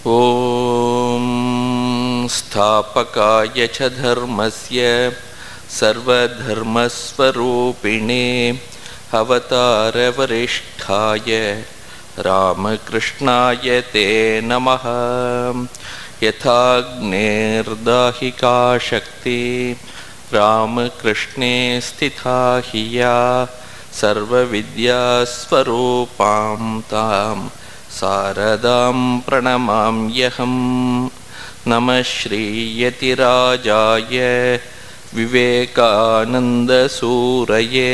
ॐ स्थापकाय च धर्मस्य सर्वधर्मस्वरूपिणे अवतारवरिष्ठाय रामकृष्णाय ते नमः यथाग्नेर्दाहिका शक्ति रामकृष्णे स्थिता हि या सर्वविद्यास्वरूपां तां शारदां प्रणमाम्यहं नमः श्रीयतिराजाय विवेकानन्दसूरये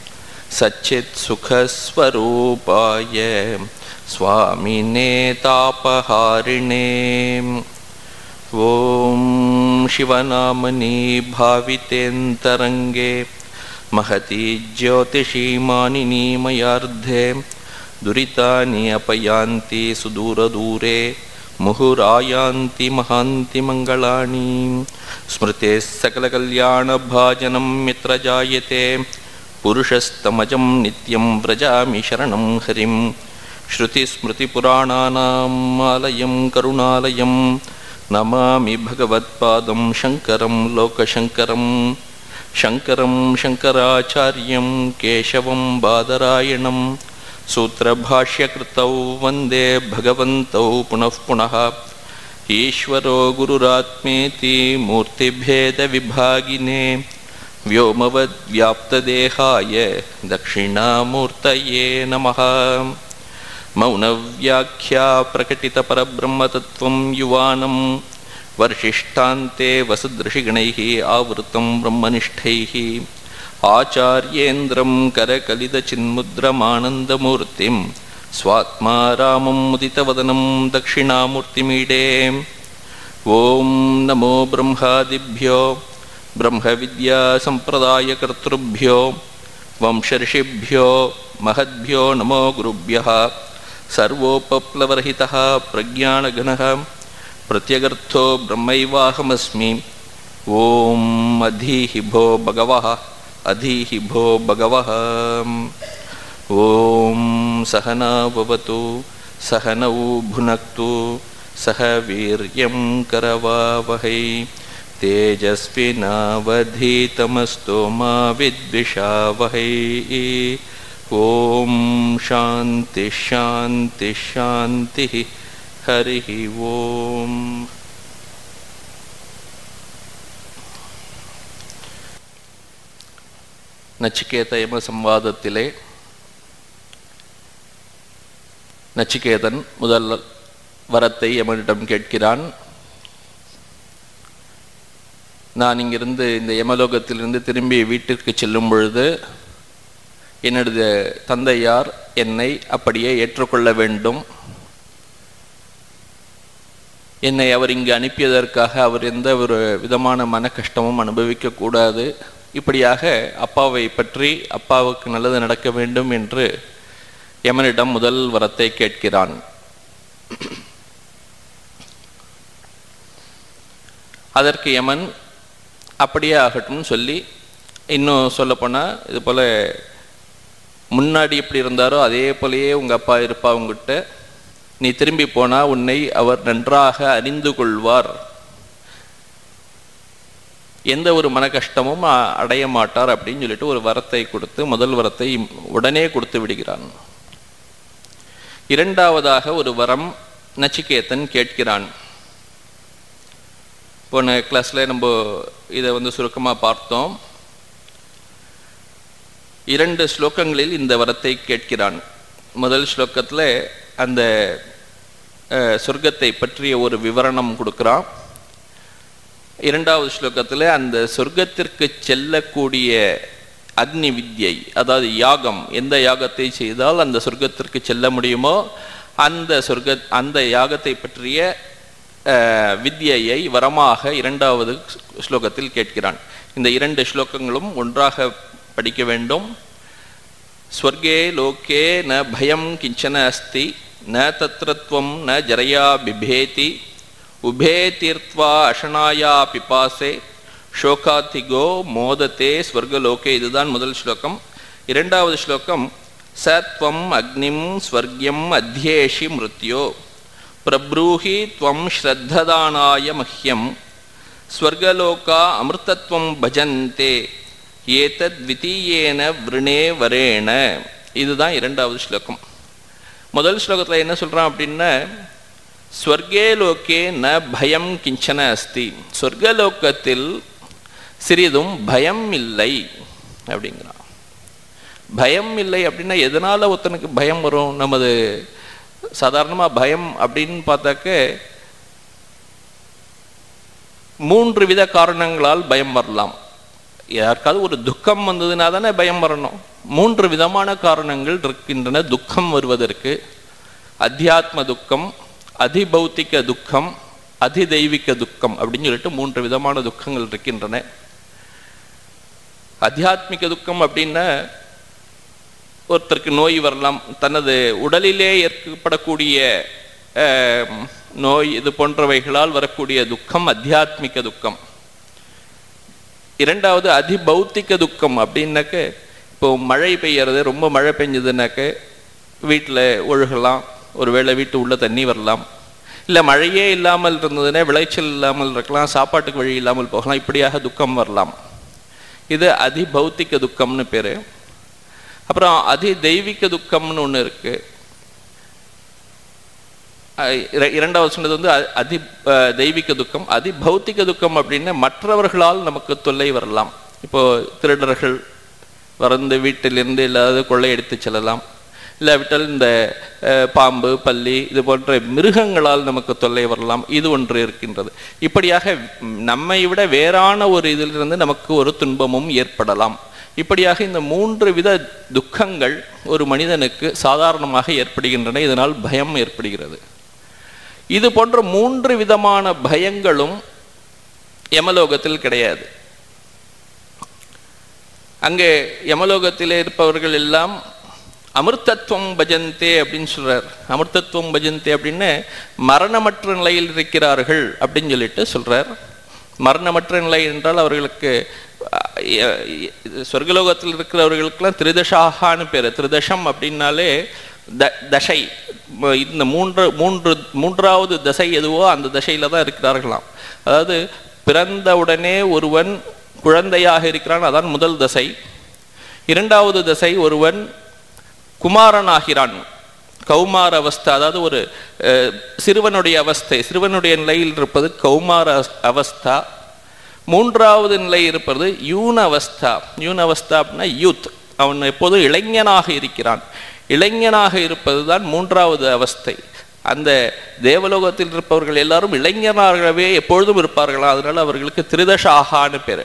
सच्चित्सुखस्वरूपाय स्वामिने तापहारिणे ॐ शिवनामनि भावितेऽन्तरङ्गे महती ज्योतिषी मानिनी मयार्धे दुरितानि अपयान्ति सुदूरदूरे मुहुरायान्ति महान्ति मङ्गलानि स्मृतेः सकलकल्याणभाजनं यत्र जायते पुरुषस्तमजं नित्यं व्रजामि शरणं हरिं श्रुतिस्मृतिपुराणानाम् आलयं करुणालयं नमामि भगवत्पादं शङ्करं लोकशङ्करं शङ्करं शङ्कराचार्यं केशवं बादरायणं सूत्रभाष्यकृतौ वन्दे भगवन्तौ पुनः पुनः ईश्वरो गुरुरात्मेति मूर्तिभेदविभागिने व्योमवद्व्याप्तदेहाय दक्षिणामूर्तये नमः मौनव्याख्या प्रकटितपरब्रह्मतत्त्वं युवानं वर्षिष्ठान्ते वसदृशिगणैः आवृतं ब्रह्मनिष्ठैः आचार्येन्द्रं करकलितचिन्मुद्रमानन्दमूर्तिं स्वात्मा रामं मुदितवदनं दक्षिणामूर्तिमीडे ॐ नमो ब्रह्मादिभ्यो ब्रह्मविद्यासम्प्रदायकर्तृभ्यो वंशर्षिभ्यो महद्भ्यो नमो गुरुभ्यः सर्वोपप्लवरहितः प्रज्ञानघनः प्रत्यगर्थो ब्रह्मैवाहमस्मि ॐ अधीहि भो भगवः अधीहि भो भगवः ॐ सहना भवतु सहनौ भुनक्तु सह वीर्यं करवावहै तेजस्विनावधीतमस्तु मा विद्विषावहै ॐ शान्तिः शान्तिः शान्तिः हरिः ॐ நச்சிகேத யம சம்வாதத்திலே நச்சிகேதன் முதல் வரத்தை யமனிடம் கேட்கிறான் நான் இங்கிருந்து இந்த யமலோகத்திலிருந்து திரும்பி வீட்டிற்கு செல்லும் பொழுது என்னுடைய தந்தையார் என்னை அப்படியே ஏற்றுக்கொள்ள வேண்டும் என்னை அவர் இங்கு அனுப்பியதற்காக அவர் எந்த ஒரு விதமான மன கஷ்டமும் அனுபவிக்க கூடாது இப்படியாக அப்பாவை பற்றி அப்பாவுக்கு நல்லது நடக்க வேண்டும் என்று யமனிடம் முதல் வரத்தை கேட்கிறான் அதற்கு யமன் அப்படியே ஆகட்டும் சொல்லி இன்னும் சொல்லப்போனால் இது போல் முன்னாடி எப்படி இருந்தாரோ அதே போலயே உங்கள் அப்பா இருப்பா உங்ககிட்ட நீ திரும்பி போனால் உன்னை அவர் நன்றாக அறிந்து கொள்வார் எந்த ஒரு மன கஷ்டமும் அடைய மாட்டார் அப்படின்னு சொல்லிட்டு ஒரு வரத்தை கொடுத்து முதல் வரத்தை உடனே கொடுத்து விடுகிறான் இரண்டாவதாக ஒரு வரம் நச்சிகேத்தன் கேட்கிறான் போன கிளாஸில் நம்ம இதை வந்து சுருக்கமாக பார்த்தோம் இரண்டு ஸ்லோகங்களில் இந்த வரத்தை கேட்கிறான் முதல் ஸ்லோகத்தில் அந்த சொர்க்கத்தை பற்றிய ஒரு விவரணம் கொடுக்குறான் இரண்டாவது ஸ்லோகத்தில் அந்த சொர்க்கத்திற்கு செல்லக்கூடிய அக்னி வித்யை அதாவது யாகம் எந்த யாகத்தை செய்தால் அந்த சொர்க்கத்திற்கு செல்ல முடியுமோ அந்த சொர்க்க அந்த யாகத்தை பற்றிய வித்யையை வரமாக இரண்டாவது ஸ்லோகத்தில் கேட்கிறான் இந்த இரண்டு ஸ்லோகங்களும் ஒன்றாக படிக்க வேண்டும் ஸ்வர்கே லோகே ந பயம் கிஞ்சன அஸ்தி ந தத்ரத்வம் ந ஜரையா பிபேதி உபே தீர்த்வா அஷனாயா பிபாசே ஷோகாதிகோ மோதத்தே ஸ்வர்கலோகே இதுதான் முதல் ஸ்லோகம் இரண்டாவது ஸ்லோகம் சத்வம் அக்னிம் ஸ்வர்கியம் அத்தியேஷி மிருத்யோ பிரப்ரூஹி துவம் ஸ்ரத்ததானாய மஹ்யம் ஸ்வர்கலோகா அமிர்தத்வம் பஜந்தே ஏதத் விதீயேன விருணே வரேண இதுதான் இரண்டாவது ஸ்லோகம் முதல் ஸ்லோகத்தில் என்ன சொல்கிறான் அப்படின்னா ஸ்வர்கே லோகே ந பயம் கிஞ்சன அஸ்தி சொர்க்கலோகத்தில் சிறிதும் பயம் இல்லை அப்படிங்கிறான் பயம் இல்லை அப்படின்னா எதனால ஒருத்தனுக்கு பயம் வரும் நமது சாதாரணமாக பயம் அப்படின்னு பார்த்தாக்க மூன்று வித காரணங்களால் பயம் வரலாம் யாருக்காவது ஒரு துக்கம் வந்ததுன்னா தானே பயம் வரணும் மூன்று விதமான காரணங்கள் இருக்கின்றன துக்கம் வருவதற்கு அத்தியாத்ம துக்கம் அதிபௌத்திக துக்கம் அதிதெய்வீக துக்கம் அப்படின்னு சொல்லிட்டு மூன்று விதமான துக்கங்கள் இருக்கின்றன அத்தியாத்மிக துக்கம் அப்படின்னா ஒருத்தருக்கு நோய் வரலாம் தனது உடலிலே ஏற்படக்கூடிய நோய் இது போன்றவைகளால் வரக்கூடிய துக்கம் அத்தியாத்மிக துக்கம் இரண்டாவது அதிபௌத்திக துக்கம் அப்படின்னாக்க இப்போ மழை பெய்யறது ரொம்ப மழை பெஞ்சதுனாக்க வீட்டில் ஒழுகலாம் ஒருவேளை வீட்டு உள்ள தண்ணி வரலாம் இல்லை மழையே இல்லாமல் இருந்ததுன்னா விளைச்சல் இல்லாமல் இருக்கலாம் சாப்பாட்டுக்கு வழி இல்லாமல் போகலாம் இப்படியாக துக்கம் வரலாம் இது அதிபௌத்திக துக்கம்னு பேர் அப்புறம் அதி தெய்வீக துக்கம்னு ஒன்று இருக்கு இரண்டாவது சொன்னது வந்து அதி தெய்வீக துக்கம் அதி பௌத்திக துக்கம் அப்படின்னு மற்றவர்களால் நமக்கு தொல்லை வரலாம் இப்போ திருடர்கள் வரந்து வீட்டிலிருந்து இல்லாத கொள்ளையடித்து செல்லலாம் இல்லாவிட்டால் இந்த பாம்பு பல்லி இது போன்ற மிருகங்களால் நமக்கு தொல்லை வரலாம் இது ஒன்று இருக்கின்றது இப்படியாக நம்மை விட வேறான ஒரு இதிலிருந்து நமக்கு ஒரு துன்பமும் ஏற்படலாம் இப்படியாக இந்த மூன்று வித துக்கங்கள் ஒரு மனிதனுக்கு சாதாரணமாக ஏற்படுகின்றன இதனால் பயம் ஏற்படுகிறது இது போன்ற மூன்று விதமான பயங்களும் யமலோகத்தில் கிடையாது அங்கே யமலோகத்திலே இருப்பவர்கள் எல்லாம் அமிர்தத்துவம் பஜந்தே அப்படின்னு சொல்றார் அமிர்தத்துவம் பஜந்தே அப்படின்னு மரணமற்ற நிலையில் இருக்கிறார்கள் அப்படின்னு சொல்லிட்டு சொல்றார் மரணமற்ற நிலை என்றால் அவர்களுக்கு சொர்க்கலோகத்தில் இருக்கிறவர்களுக்கெல்லாம் திருதஷாகான்னு பேர் திருதஷம் அப்படின்னாலே த தசை இந்த மூன்று மூன்று மூன்றாவது தசை எதுவோ அந்த தசையில தான் இருக்கிறார்களாம் அதாவது பிறந்த உடனே ஒருவன் குழந்தையாக இருக்கிறான் அதான் முதல் தசை இரண்டாவது தசை ஒருவன் குமாரனாகிறான் கௌமார அவஸ்தை அதாவது ஒரு சிறுவனுடைய அவஸ்தை சிறுவனுடைய நிலையில் இருப்பது கௌமார அவஸ்தா மூன்றாவது நிலை இருப்பது யூன அவஸ்தா யூன அவஸ்தா அப்படின்னா யூத் அவன் எப்போதும் இளைஞனாக இருக்கிறான் இளைஞனாக இருப்பது தான் மூன்றாவது அவஸ்தை அந்த தேவலோகத்தில் இருப்பவர்கள் எல்லாரும் இளைஞனாகவே எப்பொழுதும் இருப்பார்களா அதனால அவர்களுக்கு திருதஷாகான்னு பேர்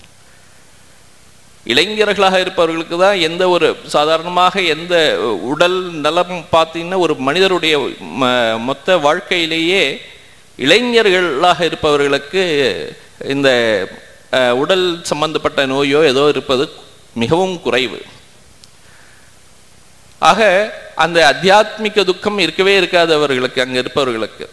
இளைஞர்களாக இருப்பவர்களுக்கு தான் எந்த ஒரு சாதாரணமாக எந்த உடல் நலம் பார்த்தீங்கன்னா ஒரு மனிதருடைய மொத்த வாழ்க்கையிலேயே இளைஞர்களாக இருப்பவர்களுக்கு இந்த உடல் சம்பந்தப்பட்ட நோயோ ஏதோ இருப்பது மிகவும் குறைவு ஆக அந்த அத்தியாத்மிக துக்கம் இருக்கவே இருக்காது அவர்களுக்கு அங்க இருப்பவர்களுக்கு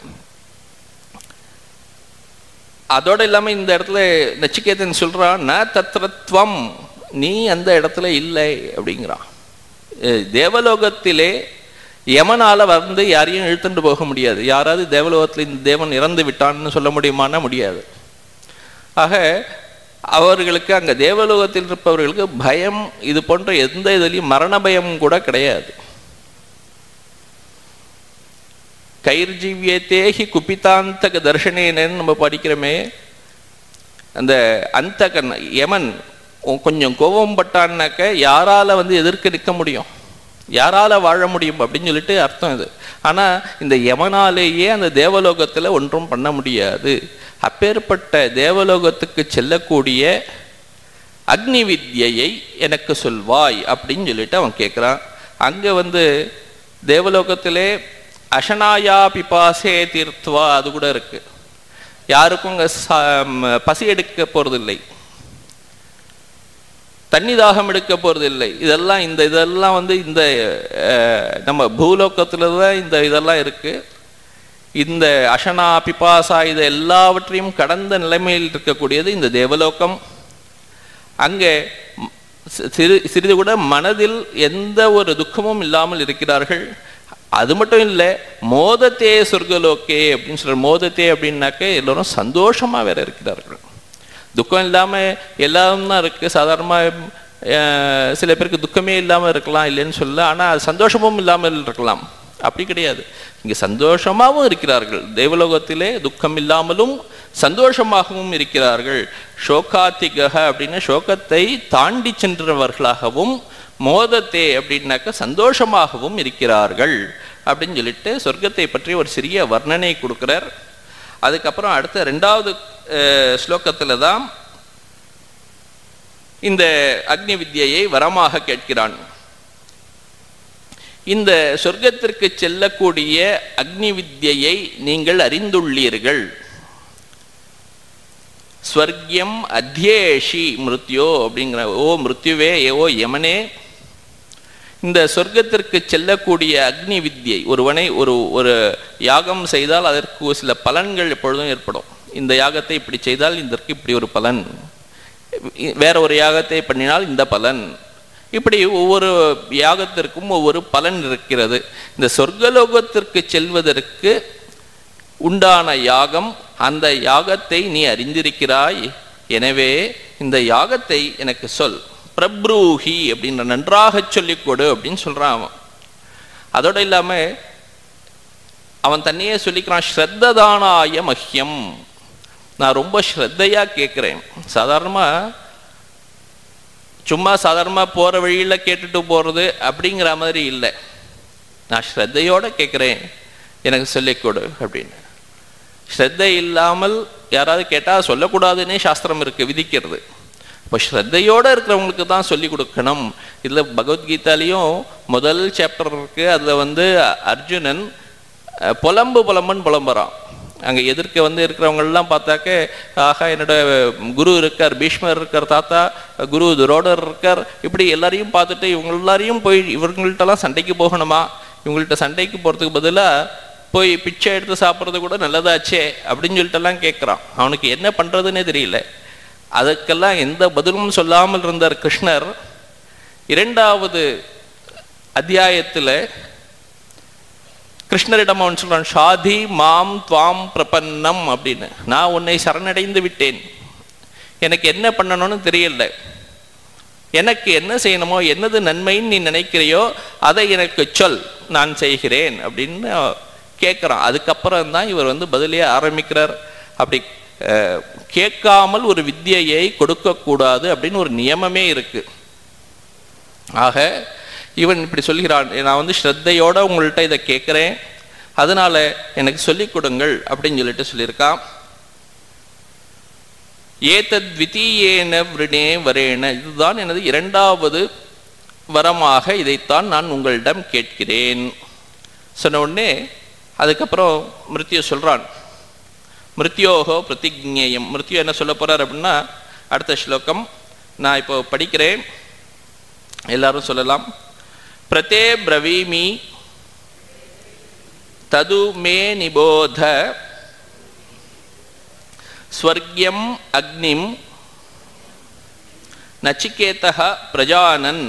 அதோட இல்லாம இந்த இடத்துல நச்சிகேதன் சொல்றான் ந தத்ரத்வம் நீ அந்த இடத்துல இல்லை அப்படிங்கிறான் தேவலோகத்திலே யமனால வந்து யாரையும் இழுத்துட்டு போக முடியாது யாராவது தேவலோகத்தில் இந்த தேவன் இறந்து விட்டான்னு சொல்ல முடியுமான்னா முடியாது ஆக அவர்களுக்கு அங்க தேவலோகத்தில் இருப்பவர்களுக்கு பயம் இது போன்ற எந்த இதுலையும் மரண பயம் கூட கிடையாது கைர்ஜீவியத்தேகி குபிதாந்தக தர்ஷனேனு நம்ம படிக்கிறோமே அந்த அந்தகன் யமன் கொஞ்சம் கோபம் பட்டான்னாக்க யாரால வந்து எதிர்க்க நிற்க முடியும் யாரால வாழ முடியும் அப்படின்னு சொல்லிட்டு அர்த்தம் இது ஆனா இந்த யமனாலேயே அந்த தேவலோகத்துல ஒன்றும் பண்ண முடியாது அப்பேற்பட்ட தேவலோகத்துக்கு செல்லக்கூடிய அக்னி வித்யை எனக்கு சொல்வாய் அப்படின்னு சொல்லிட்டு அவன் கேட்குறான் அங்க வந்து தேவலோகத்திலே அஷனாயா பிபாசே தீர்த்துவா அது கூட இருக்கு யாருக்கும் அங்க பசி எடுக்க போறதில்லை தண்ணி தாகம் எடுக்க போறது இல்லை இதெல்லாம் இந்த இதெல்லாம் வந்து இந்த நம்ம பூலோகத்துல தான் இந்த இதெல்லாம் இருக்கு இந்த அஷனா பிபாசா இது எல்லாவற்றையும் கடந்த நிலைமையில் இருக்கக்கூடியது இந்த தேவலோகம் அங்கே சிறு சிறிது கூட மனதில் எந்த ஒரு துக்கமும் இல்லாமல் இருக்கிறார்கள் அது மட்டும் இல்லை மோதத்தே சொர்க்கலோக்கே அப்படின்னு சொல்ற மோதத்தே அப்படின்னாக்க எல்லோரும் சந்தோஷமா வேற இருக்கிறார்கள் துக்கம் இல்லாம எல்லாம் தான் இருக்கு சாதாரணமாக சில பேருக்கு துக்கமே இல்லாமல் இருக்கலாம் இல்லைன்னு சொல்ல ஆனால் அது சந்தோஷமும் இல்லாமல் இருக்கலாம் அப்படி கிடையாது இங்கே சந்தோஷமாகவும் இருக்கிறார்கள் தேவலோகத்திலே துக்கம் இல்லாமலும் சந்தோஷமாகவும் இருக்கிறார்கள் ஷோகாத்திகக அப்படின்னு ஷோகத்தை தாண்டி சென்றவர்களாகவும் மோதத்தே அப்படின்னாக்க சந்தோஷமாகவும் இருக்கிறார்கள் அப்படின்னு சொல்லிட்டு சொர்க்கத்தை பற்றி ஒரு சிறிய வர்ணனை கொடுக்கிறார் அதுக்கப்புறம் அடுத்த ரெண்டாவது ஸ்லோகத்தில் தான் இந்த அக்னி வித்யை வரமாக கேட்கிறான் இந்த சொர்க்கத்திற்கு செல்லக்கூடிய அக்னி வித்யை நீங்கள் அறிந்துள்ளீர்கள் ஸ்வர்கியம் அத்தியேஷி மிருத்யோ அப்படிங்கிற ஓ மிருத்யுவே ஓ யமனே இந்த சொர்க்கத்திற்கு செல்லக்கூடிய அக்னி வித்யை ஒருவனை ஒரு ஒரு யாகம் செய்தால் அதற்கு சில பலன்கள் எப்பொழுதும் ஏற்படும் இந்த யாகத்தை இப்படி செய்தால் இதற்கு இப்படி ஒரு பலன் வேற ஒரு யாகத்தை பண்ணினால் இந்த பலன் இப்படி ஒவ்வொரு யாகத்திற்கும் ஒவ்வொரு பலன் இருக்கிறது இந்த சொர்க்கலோகத்திற்கு செல்வதற்கு உண்டான யாகம் அந்த யாகத்தை நீ அறிந்திருக்கிறாய் எனவே இந்த யாகத்தை எனக்கு சொல் பிரப்ரூஹி அப்படின்ற நன்றாக சொல்லிக் கொடு அப்படின்னு சொல்றான் அவன் அதோட இல்லாம அவன் தன்னையே சொல்லிக்கிறான் ஸ்ரத்ததானாய மஹ்யம் நான் ரொம்ப ஸ்ரத்தையா கேட்குறேன் சாதாரணமா சும்மா சாதாரணமாக போகிற வழியில் கேட்டுட்டு போகிறது அப்படிங்கிற மாதிரி இல்லை நான் ஸ்ரத்தையோடு கேட்குறேன் எனக்கு சொல்லிக் கொடு அப்படின்னு ஸ்ரத்தை இல்லாமல் யாராவது கேட்டால் சொல்லக்கூடாதுன்னே சாஸ்திரம் இருக்குது விதிக்கிறது இப்போ ஸ்ரத்தையோடு இருக்கிறவங்களுக்கு தான் சொல்லி கொடுக்கணும் இதில் பகவத்கீதாலையும் முதல் சாப்டர் இருக்குது அதில் வந்து அர்ஜுனன் புலம்பு புலம்புன்னு புலம்புறான் அங்கே எதிர்க்க வந்து இருக்கிறவங்கெல்லாம் பார்த்தாக்க ஆஹா என்னோட குரு இருக்கார் பீஷ்மர் இருக்கார் தாத்தா குரு துரோடர் இருக்கார் இப்படி எல்லாரையும் பார்த்துட்டு இவங்க எல்லாரையும் போய் இவங்கள்ட்டலாம் சண்டைக்கு போகணுமா இவங்கள்ட்ட சண்டைக்கு போகிறதுக்கு பதிலாக போய் பிச்சை எடுத்து சாப்பிட்றது கூட நல்லதாச்சே அப்படின்னு சொல்லிட்டுலாம் கேட்குறான் அவனுக்கு என்ன பண்ணுறதுன்னே தெரியல அதுக்கெல்லாம் எந்த பதிலும் சொல்லாமல் இருந்தார் கிருஷ்ணர் இரண்டாவது அத்தியாயத்தில் கிருஷ்ணரிடம் அவன் சொல்றான் ஷாதி மாம் துவாம் பிரபன்னம் அப்படின்னு நான் உன்னை சரணடைந்து விட்டேன் எனக்கு என்ன பண்ணணும்னு தெரியல எனக்கு என்ன செய்யணுமோ என்னது நன்மைன்னு நீ நினைக்கிறையோ அதை எனக்கு சொல் நான் செய்கிறேன் அப்படின்னு கேட்குறான் அதுக்கப்புறம் தான் இவர் வந்து பதிலே ஆரம்பிக்கிறார் அப்படி கேட்காமல் ஒரு வித்தியை கொடுக்கக்கூடாது அப்படின்னு ஒரு நியமமே இருக்கு ஆக இவன் இப்படி சொல்கிறான் நான் வந்து ஸ்ரத்தையோட உங்கள்கிட்ட இதை கேட்குறேன் அதனால எனக்கு சொல்லிக் கொடுங்கள் அப்படின்னு சொல்லிட்டு சொல்லியிருக்கான் ஏதத் வித்தீயேன விருணே வரேன இதுதான் எனது இரண்டாவது வரமாக இதைத்தான் நான் உங்களிடம் கேட்கிறேன் சொன்ன உடனே அதுக்கப்புறம் மிருத்யு சொல்றான் மிருத்யோகோ பிரதிஜேயம் மிருத்யு என்ன சொல்ல போறார் அப்படின்னா அடுத்த ஸ்லோகம் நான் இப்போ படிக்கிறேன் எல்லாரும் சொல்லலாம் பிரதே பிரவீமி தது மே நிபோத ஸ்வர்கியம் அக்னிம் நச்சிகேத பிரஜானன்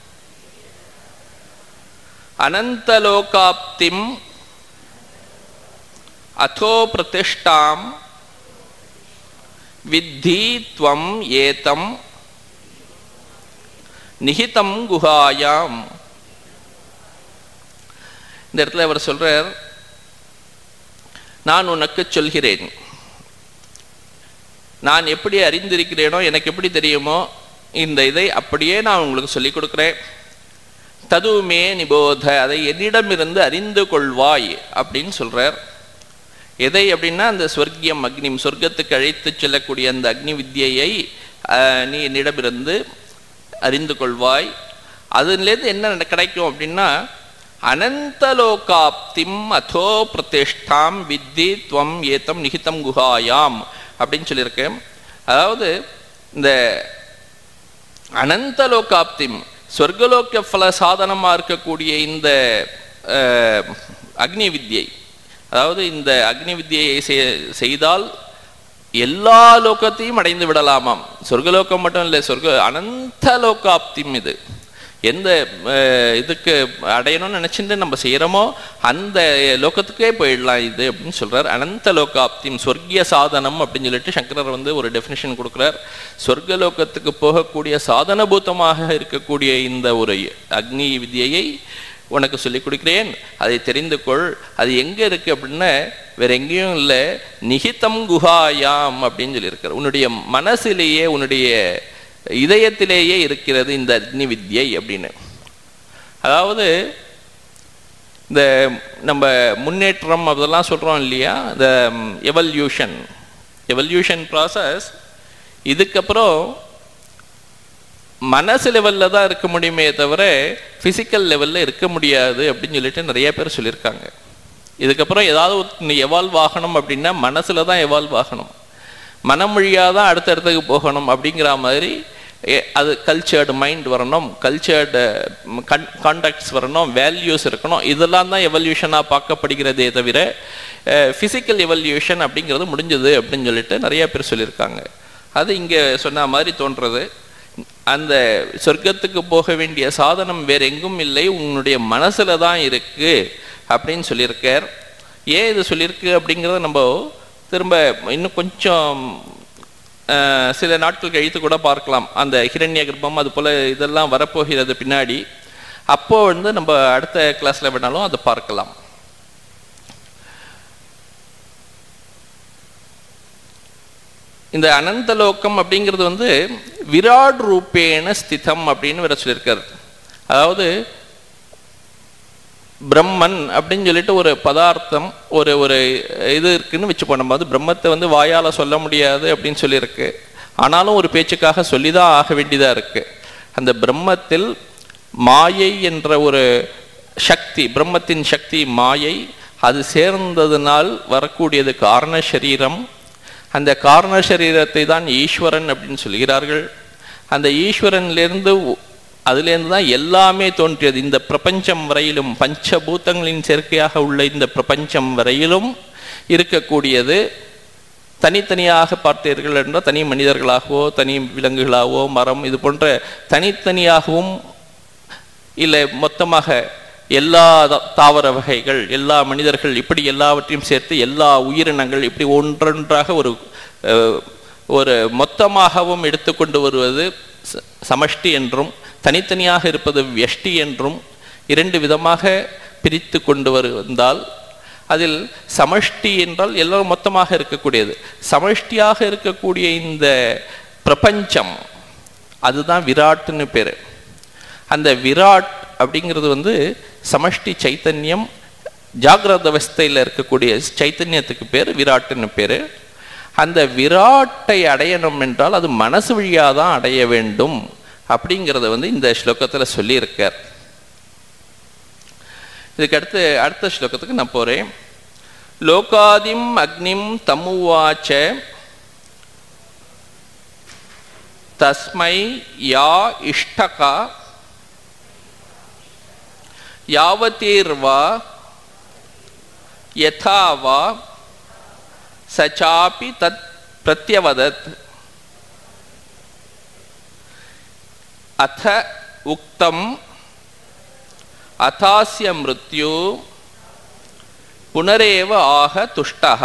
அனந்தலோகாப்திம் அதோ பிரதிஷ்டாம் வித்தி துவம் ஏதம் நிகிதம் குஹாயாம் இந்த இடத்துல அவர் சொல்றார் நான் உனக்கு சொல்கிறேன் நான் எப்படி அறிந்திருக்கிறேனோ எனக்கு எப்படி தெரியுமோ இந்த இதை அப்படியே நான் உங்களுக்கு சொல்லிக் கொடுக்குறேன் ததுமே நிபோத அதை என்னிடமிருந்து அறிந்து கொள்வாய் அப்படின்னு சொல்றார் எதை அப்படின்னா அந்த ஸ்வர்கியம் அக்னி சொர்க்கத்துக்கு அழைத்து செல்லக்கூடிய அந்த அக்னி வித்தியை நீ என்னிடமிருந்து அறிந்து கொள்வாய் அதுலேருந்து என்ன கிடைக்கும் அப்படின்னா அனந்தலோகாப்திம் அதோ பிரதிஷ்டாம் வித்தி துவம் ஏத்தம் நிகிதம் குஹாயாம் அப்படின்னு சொல்லியிருக்கேன் அதாவது இந்த அனந்தலோகாப்திம் சொர்க்கலோக்க பல சாதனமாக இருக்கக்கூடிய இந்த அக்னி வித்யை அதாவது இந்த அக்னி வித்தியை செய்தால் எல்லா லோகத்தையும் அடைந்து விடலாமாம் சொர்க்கலோகம் மட்டும் இல்லை சொர்க்க அனந்த லோகாப்திம் இது எந்த அஹ், இதுக்கு அடையணும்னு நினைச்சிட்டு நம்ம செய்யறோமோ அந்த லோகத்துக்கே போயிடலாம் இது அப்படின்னு சொல்றார் அனந்த லோகாப்தியம் சொர்க்கிய சாதனம் அப்படின்னு சொல்லிட்டு சங்கரர் வந்து ஒரு டெஃபினேஷன் கொடுக்குறார் சொர்க்க லோகத்துக்கு போகக்கூடிய சாதனபூதமாக இருக்கக்கூடிய இந்த ஒரு அக்னி வித்யையை உனக்கு சொல்லிக் கொடுக்கிறேன் அதை தெரிந்து கொள் அது எங்க இருக்கு அப்படின்னா வேற எங்கேயும் இல்லை நிகிதம் குஹாயாம் அப்படின்னு சொல்லியிருக்கார் உன்னுடைய மனசிலேயே உன்னுடைய இதயத்திலேயே இருக்கிறது இந்த அக்னி வித்யை அப்படின்னு அதாவது இந்த நம்ம முன்னேற்றம் அதெல்லாம் சொல்றோம் இல்லையா இந்த எவல்யூஷன் எவல்யூஷன் ப்ராசஸ் இதுக்கப்புறம் மனசு லெவலில் தான் இருக்க முடியுமே தவிர ஃபிசிக்கல் லெவலில் இருக்க முடியாது அப்படின்னு சொல்லிட்டு நிறைய பேர் சொல்லியிருக்காங்க இதுக்கப்புறம் ஏதாவது ஒன்று எவால்வ் ஆகணும் அப்படின்னா மனசில் தான் எவால்வ் ஆகணும் மனம் வழியாக தான் அடுத்தடுத்துக்கு போகணும் அப்படிங்கிற மாதிரி எ- அது கல்ச்சர்டு மைண்ட் வரணும் கல்ச்சர்டு கான்டாக்ட்ஸ் வரணும் வேல்யூஸ் இருக்கணும் இதெல்லாம் தான் எவல்யூஷனாக பார்க்கப்படுகிறதே தவிர ஃபிசிக்கல் எவல்யூஷன் அப்படிங்கிறது முடிஞ்சது அப்படின்னு சொல்லிட்டு நிறைய பேர் சொல்லியிருக்காங்க அது இங்கே சொன்ன மாதிரி தோன்றது அந்த சொர்க்கத்துக்கு போக வேண்டிய சாதனம் வேற எங்கும் இல்லை உன்னுடைய மனசுல தான் இருக்கு அப்படின்னு சொல்லியிருக்கார் ஏன் இது சொல்லியிருக்கு அப்படிங்கிறத நம்ம திரும்ப இன்னும் கொஞ்சம் அஹ், சில நாட்கள் கழித்து கூட பார்க்கலாம் அந்த ஹிரண்ய கர்ப்பம் அது போல இதெல்லாம் வரப்போகிறது பின்னாடி அப்போ வந்து நம்ம அடுத்த கிளாஸ்ல வேணாலும் அதை பார்க்கலாம் இந்த அனந்தலோகம் அப்படிங்கிறது வந்து விராட் ரூபேண ஸ்திதம் அப்படின்னு வேற சொல்லியிருக்காரு அதாவது பிரம்மன் அப்படின்னு சொல்லிட்டு ஒரு பதார்த்தம் ஒரு ஒரு இது இருக்குன்னு வச்சுப்போம் நம்ம வந்து பிரம்மத்தை வந்து வாயால சொல்ல முடியாது அப்படின்னு சொல்லியிருக்கு ஆனாலும் ஒரு பேச்சுக்காக சொல்லிதான் ஆக வேண்டியதா இருக்கு அந்த பிரம்மத்தில் மாயை என்ற ஒரு சக்தி பிரம்மத்தின் சக்தி மாயை அது சேர்ந்ததுனால் வரக்கூடியது காரண சரீரம் அந்த காரண சரீரத்தை தான் ஈஸ்வரன் அப்படின்னு சொல்கிறார்கள் அந்த ஈஸ்வரன்லேருந்து அதுலேருந்து தான் எல்லாமே தோன்றியது இந்த பிரபஞ்சம் வரையிலும் பஞ்சபூதங்களின் சேர்க்கையாக உள்ள இந்த பிரபஞ்சம் வரையிலும் இருக்கக்கூடியது தனித்தனியாக பார்த்தீர்கள் என்றால் தனி மனிதர்களாகவோ தனி விலங்குகளாகவோ மரம் இது போன்ற தனித்தனியாகவும் இல்லை மொத்தமாக எல்லா த- தாவர வகைகள் எல்லா மனிதர்கள் இப்படி எல்லாவற்றையும் சேர்த்து எல்லா உயிரினங்கள் இப்படி ஒன்றொன்றாக ஒரு அஹ், ஒரு மொத்தமாகவும் எடுத்துக்கொண்டு வருவது ச- சமஷ்டி என்றும் தனித்தனியாக இருப்பது வியஷ்டி என்றும் இரண்டு விதமாக பிரித்து கொண்டு வந்தால் அதில் சமஷ்டி என்றால் எல்லாரும் மொத்தமாக இருக்கக்கூடியது சமஷ்டியாக இருக்கக்கூடிய இந்த பிரபஞ்சம் அதுதான் விராட்னு பேரு அந்த விராட் அப்படிங்கிறது வந்து சமஷ்டி சைத்தன்யம் ஜாகிரத அவஸ்தையில் இருக்கக்கூடிய சைத்தன்யத்துக்கு பேர் விராட்டுன்னு பேர் அந்த விராட்டை அடையணும் என்றால் அது மனசு வழியாக தான் அடைய வேண்டும் அப்படிங்கிறத வந்து இந்த ஸ்லோகத்தில் சொல்லியிருக்கார் இதுக்கு அடுத்து அடுத்த ஸ்லோகத்துக்கு நான் போறேன் லோகாதிம் அக்னிம் தமுவாச்ச தஸ்மை யா இஷ்டகா யாவதீர்வா யதா வா சச்சாபி தத் பிரத்யவதத் அத உக்தம் அதாஸ்ய மிருத்யு புனரேவ ஆக துஷ்டக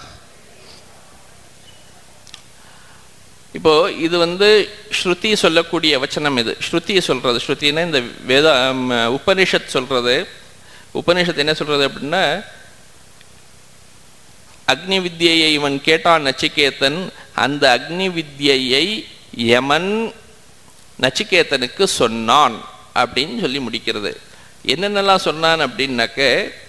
இப்போ இது வந்து ஸ்ருதி சொல்லக்கூடிய வச்சனம் இது ஸ்ருதி சொல்றது ஸ்ருதினா இந்த வேத ஆம், உபனிஷத் சொல்றது உபனிஷத் என்ன சொல்றது அப்படின்னா அக்னி வித்யையை இவன் கேட்டான் நச்சிகேதன் அந்த அக்னி வித்யையை யமன் நச்சிகேதனுக்கு சொன்னான் அப்படின்னு சொல்லி முடிக்கிறது என்னென்னலாம் சொன்னான் அப்படின்னாக்க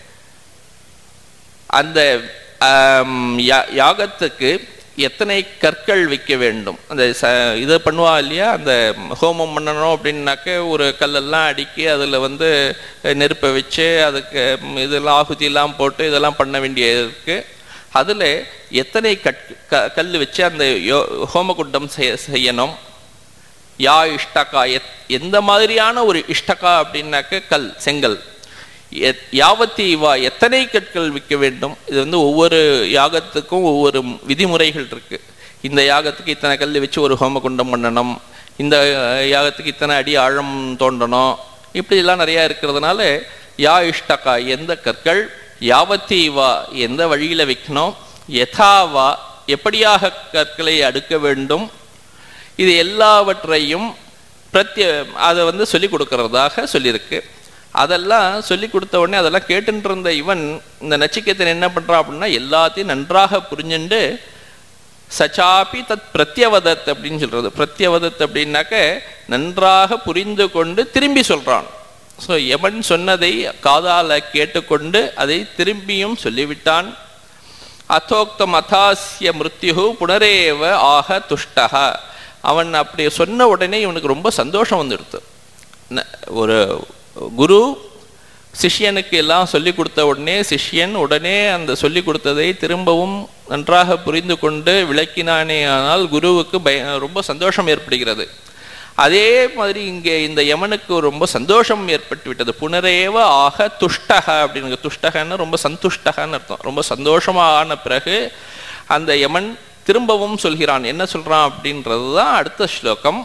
அந்த ஆம், யா- யாகத்துக்கு எத்தனை கற்கள் வைக்க வேண்டும் அந்த ச இதை பண்ணுவா இல்லையா அந்த ஹோமம் பண்ணணும் அப்படின்னாக்க ஒரு கல்லெல்லாம் அடுக்கி அதில் வந்து நெருப்பை வச்சு அதுக்கு ம், இதெல்லாம் ஆகுதியெல்லாம் போட்டு இதெல்லாம் பண்ண வேண்டியது இருக்கு அதில் எத்தனை கட் க கல் வச்சு அந்த யோ ஹோமகுண்டம் செய்ய செய்யணும் யா இஷ்டகா எத் எந்த மாதிரியான ஒரு இஷ்டகா அப்படின்னாக்க கல் செங்கல் எத்- யாவத்தி வா எத்தனை கற்கள் விற்க வேண்டும் இது வந்து ஒவ்வொரு யாகத்துக்கும் ஒவ்வொரு விதிமுறைகள் இருக்கு இந்த யாகத்துக்கு இத்தனை கல் வச்சு ஒரு ஹோமகுண்டம் பண்ணணும் இந்த அஹ், யாகத்துக்கு இத்தனை அடி ஆழம் தோண்டணும் இப்படி எல்லாம் நிறைய இருக்கிறதுனால யா இஷ்டகா எந்த கற்கள் யாவத்தீவா எந்த வழியில வைக்கணும் யதாவா எப்படியாக கற்களை அடுக்க வேண்டும் இது எல்லாவற்றையும் பிரத்ய அதை வந்து சொல்லி கொடுக்கறதாக சொல்லியிருக்கு அதெல்லாம் சொல்லி கொடுத்த உடனே அதெல்லாம் கேட்டுட்டு இருந்த இவன் இந்த நச்சிக்கேத்தன் என்ன பண்றான் அப்படின்னா எல்லாத்தையும் நன்றாக புரிஞ்சுண்டு சச்சாபி தத் பிரத்யவதத் அப்படின்னு சொல்றது பிரத்யவதத் அப்படின்னாக்க நன்றாக புரிந்து கொண்டு திரும்பி சொல்றான் ஸோ எவன் சொன்னதை காதால கேட்டுக்கொண்டு அதை திரும்பியும் சொல்லிவிட்டான் அத்தோக்தம் அதாசிய மிருத்யு புனரேவ ஆக துஷ்டக அவன் அப்படி சொன்ன உடனே இவனுக்கு ரொம்ப சந்தோஷம் வந்துடுது ந- ஒரு குரு சிஷ்யனுக்கு எல்லாம் சொல்லி கொடுத்த உடனே சிஷ்யன் உடனே அந்த சொல்லி கொடுத்ததை திரும்பவும் நன்றாக புரிந்து கொண்டு விளக்கினானே ஆனால் குருவுக்கு பய ரொம்ப சந்தோஷம் ஏற்படுகிறது அதே மாதிரி இங்கே இந்த யமனுக்கு ரொம்ப சந்தோஷம் ஏற்பட்டு விட்டது புனரேவ ஆக துஷ்டக அப்படின்னு துஷ்டகன்னு ரொம்ப சந்துஷ்டகன்னு அர்த்தம் ரொம்ப சந்தோஷமான பிறகு அந்த யமன் திரும்பவும் சொல்கிறான் என்ன சொல்றான் அப்படின்றது தான் அடுத்த ஸ்லோகம்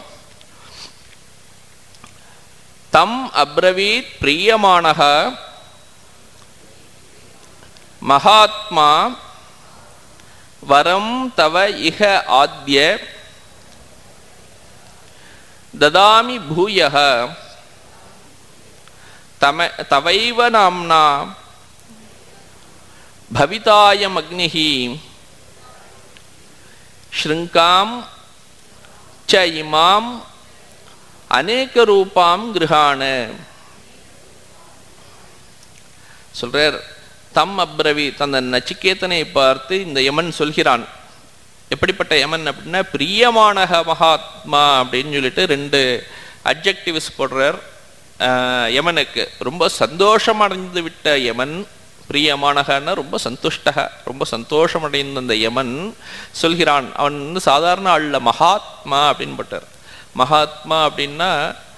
தம் அப்ரவீத் பிரியமானக மகாத்மா வரம் தவ இக ஆத்ய ததாமி பூயः தம தவைவ நாம்னா भवितायमग्निः शृङ्कां च इमाम् அநேகரூபாம் கிருஹான சொல்றார் தம் அப்ரவி தந்த நச்சிகேதனை பார்த்து இந்த யமன் சொல்கிறான் எப்படிப்பட்ட யமன் அப்படின்னா பிரியமானக மகாத்மா அப்படின்னு சொல்லிட்டு ரெண்டு அப்ஜெக்டிவ்ஸ் போடுறார் ஆஹ், யமனுக்கு ரொம்ப சந்தோஷம் அடைந்து விட்ட யமன் பிரியமானகன்னா ரொம்ப சந்துஷ்டக ரொம்ப சந்தோஷம் அடைந்த அந்த யமன் சொல்கிறான் அவன் வந்து சாதாரண ஆள்ல மகாத்மா அப்படின்னு போட்டார் மகாத்மா அப்படின்னா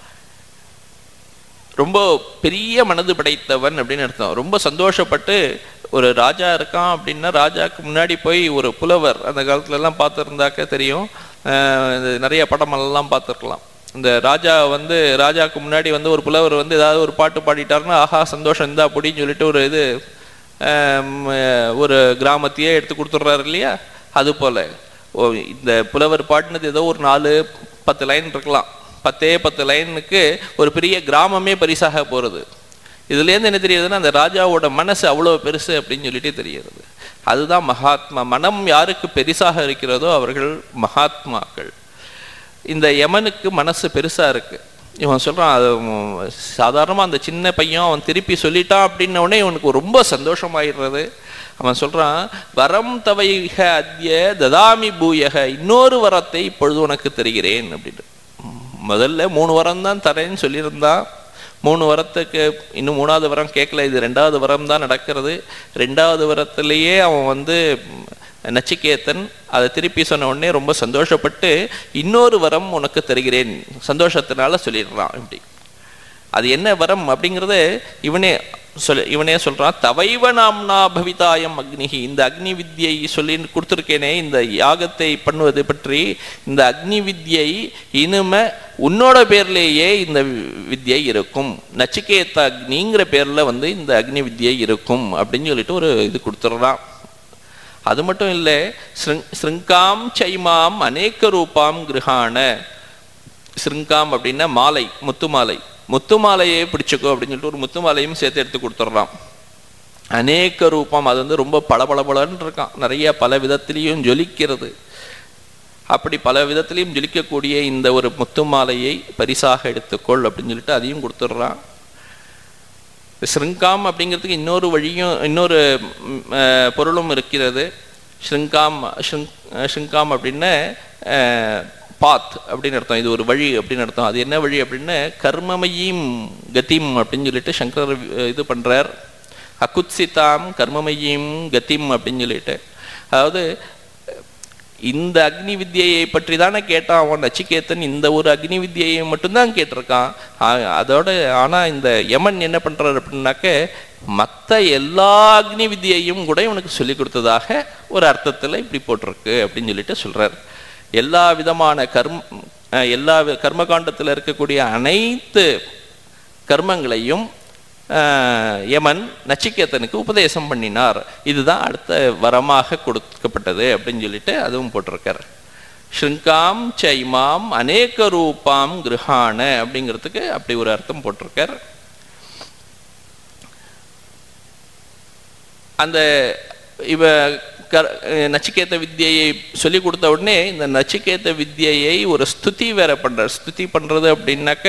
ரொம்ப பெரிய மனது படைத்தவன் அப்படின்னு அர்த்தம் ரொம்ப சந்தோஷப்பட்டு ஒரு ராஜா இருக்கான் அப்படின்னா ராஜாக்கு முன்னாடி போய் ஒரு புலவர் அந்த காலத்துல எல்லாம் பார்த்துருந்தாக்க தெரியும் அஹ் இது நிறைய படமெல்லாம் பார்த்துருக்கலாம் இந்த ராஜா வந்து ராஜாக்கு முன்னாடி வந்து ஒரு புலவர் வந்து ஏதாவது ஒரு பாட்டு பாடிட்டாருன்னா ஆஹா சந்தோஷம் இந்தா அப்படின்னு சொல்லிட்டு ஒரு இது ஆம், ஒரு கிராமத்தையே எடுத்து கொடுத்துட்றாரு இல்லையா அது போல ஓ இந்த புலவர் பாடினது ஏதோ ஒரு நாலு பத்து லைன் இருக்கலாம் பத்தே பத்து லைனுக்கு ஒரு பெரிய கிராமமே பரிசாக போகிறது இதுலேருந்து என்ன தெரியுதுன்னா அந்த ராஜாவோட மனசு அவ்வளோ பெருசு அப்படின்னு சொல்லிட்டு தெரிகிறது அதுதான் மகாத்மா மனம் யாருக்கு பெரிசாக இருக்கிறதோ அவர்கள் மகாத்மாக்கள் இந்த யமனுக்கு மனசு பெருசா இருக்கு இவன் சொல்றான் அது உம், சாதாரணமா அந்த சின்ன பையன் அவன் திருப்பி சொல்லிட்டான் அப்படின்ன உடனே இவனுக்கு ரொம்ப சந்தோஷமாயிடுறது அவன் சொல்றான் வரம் தவைக அத்ய ததாமி பூயக இன்னொரு வரத்தை இப்பொழுது உனக்கு தருகிறேன் அப்படின்னு உம், முதல்ல மூணு வரம் தான் தரேன்னு சொல்லியிருந்தான் மூணு வரத்துக்கு இன்னும் மூணாவது வரம் கேட்கல இது ரெண்டாவது வரம் தான் நடக்கிறது ரெண்டாவது வரத்திலேயே அவன் வந்து உம், நச்சிகேத்தன் அதை திருப்பி சொன்ன உடனே ரொம்ப சந்தோஷப்பட்டு இன்னொரு வரம் உனக்கு தருகிறேன் சந்தோஷத்தினால சொல்லிடுறான் இப்படி அது என்ன வரம் அப்படிங்கிறத இவனே சொல் இவனே சொல்றான் தவைவ நாம்னா பவிதாயம் அக்னிஹி இந்த அக்னி வித்யை சொல்லி கொடுத்துருக்கேனே இந்த யாகத்தை பண்ணுவது பற்றி இந்த அக்னி வித்யை இனிமே உன்னோட பேர்லேயே இந்த வித்யை இருக்கும் நச்சிகேத்த அக்னிங்கிற பேர்ல வந்து இந்த அக்னி வித்யை இருக்கும் அப்படின்னு சொல்லிட்டு ஒரு இது கொடுத்துட்றான் அது மட்டும் இல்லை ஸ்ருங்காம் சைமாம் அநேக ரூபாம் கிருஹான ஸ்ருங்காம் அப்படின்னா மாலை முத்து மாலை முத்து மாலையே பிடிச்சுக்கோ அப்படின்னு சொல்லிட்டு ஒரு முத்து மாலையும் சேர்த்து எடுத்து கொடுத்துட்றான் அநேக ரூபம் அது வந்து ரொம்ப பளபளபளன்னு இருக்கான் நிறைய பல விதத்திலையும் ஜொலிக்கிறது அப்படி பல விதத்திலையும் ஜொலிக்கக்கூடிய இந்த ஒரு முத்து மாலையை பரிசாக எடுத்துக்கொள் அப்படின்னு சொல்லிட்டு அதையும் கொடுத்துட்றான் ஸ்ருங்காம் அப்படிங்கிறதுக்கு இன்னொரு வழியும் இன்னொரு ம், அஹ், பொருளும் இருக்கிறது ஸ்ருங்காம் ஸ்ருங் ஸ்ருங்காம் அப்படின்னு அஹ், பாத் அப்படின்னு அர்த்தம் இது ஒரு வழி அப்படின்னு அர்த்தம் அது என்ன வழி அப்படின்னு கர்மமயீம் கதிம் அப்படின்னு சொல்லிட்டு சங்கரர் அஹ், இது பண்றார் அகுத்சிதாம் கர்மமயீம் கதிம் அப்படின்னு சொல்லிட்டு அதாவது இந்த அக்னி வித்யையை பற்றி தானே கேட்டான் அவன் நச்சிகேத்தன் இந்த ஒரு அக்னி வித்யையை மட்டும்தான் கேட்டிருக்கான் ஆ- அதோட ஆனா இந்த யமன் என்ன பண்றாரு அப்படின்னாக்க மத்த எல்லா அக்னி வித்யையும் கூட இவனுக்கு சொல்லி கொடுத்ததாக ஒரு அர்த்தத்துல இப்படி போட்டிருக்கு அப்படின்னு சொல்லிட்டு சொல்றார் எல்லா விதமான கர்ம அஹ் எல்லா வி- கர்மகாண்டத்துல இருக்கக்கூடிய அனைத்து கர்மங்களையும் ஆஹ், யமன் நச்சிகேதனுக்கு உபதேசம் பண்ணினார் இதுதான் அடுத்த வரமாக கொடுக்கப்பட்டது அப்படின்னு சொல்லிட்டு அதுவும் போட்டிருக்கார் ஸ்ருங்காம் சைமாம் அநேக ரூபாம் கிருஹான அப்படிங்கிறதுக்கு அப்படி ஒரு அர்த்தம் போட்டிருக்கார் அந்த இவ கர் நச்சிகேத வித்தியை சொல்லி கொடுத்த உடனே இந்த நச்சிகேத வித்தியை ஒரு ஸ்துதி வேற பண்றார் ஸ்துதி பண்றது அப்படின்னாக்க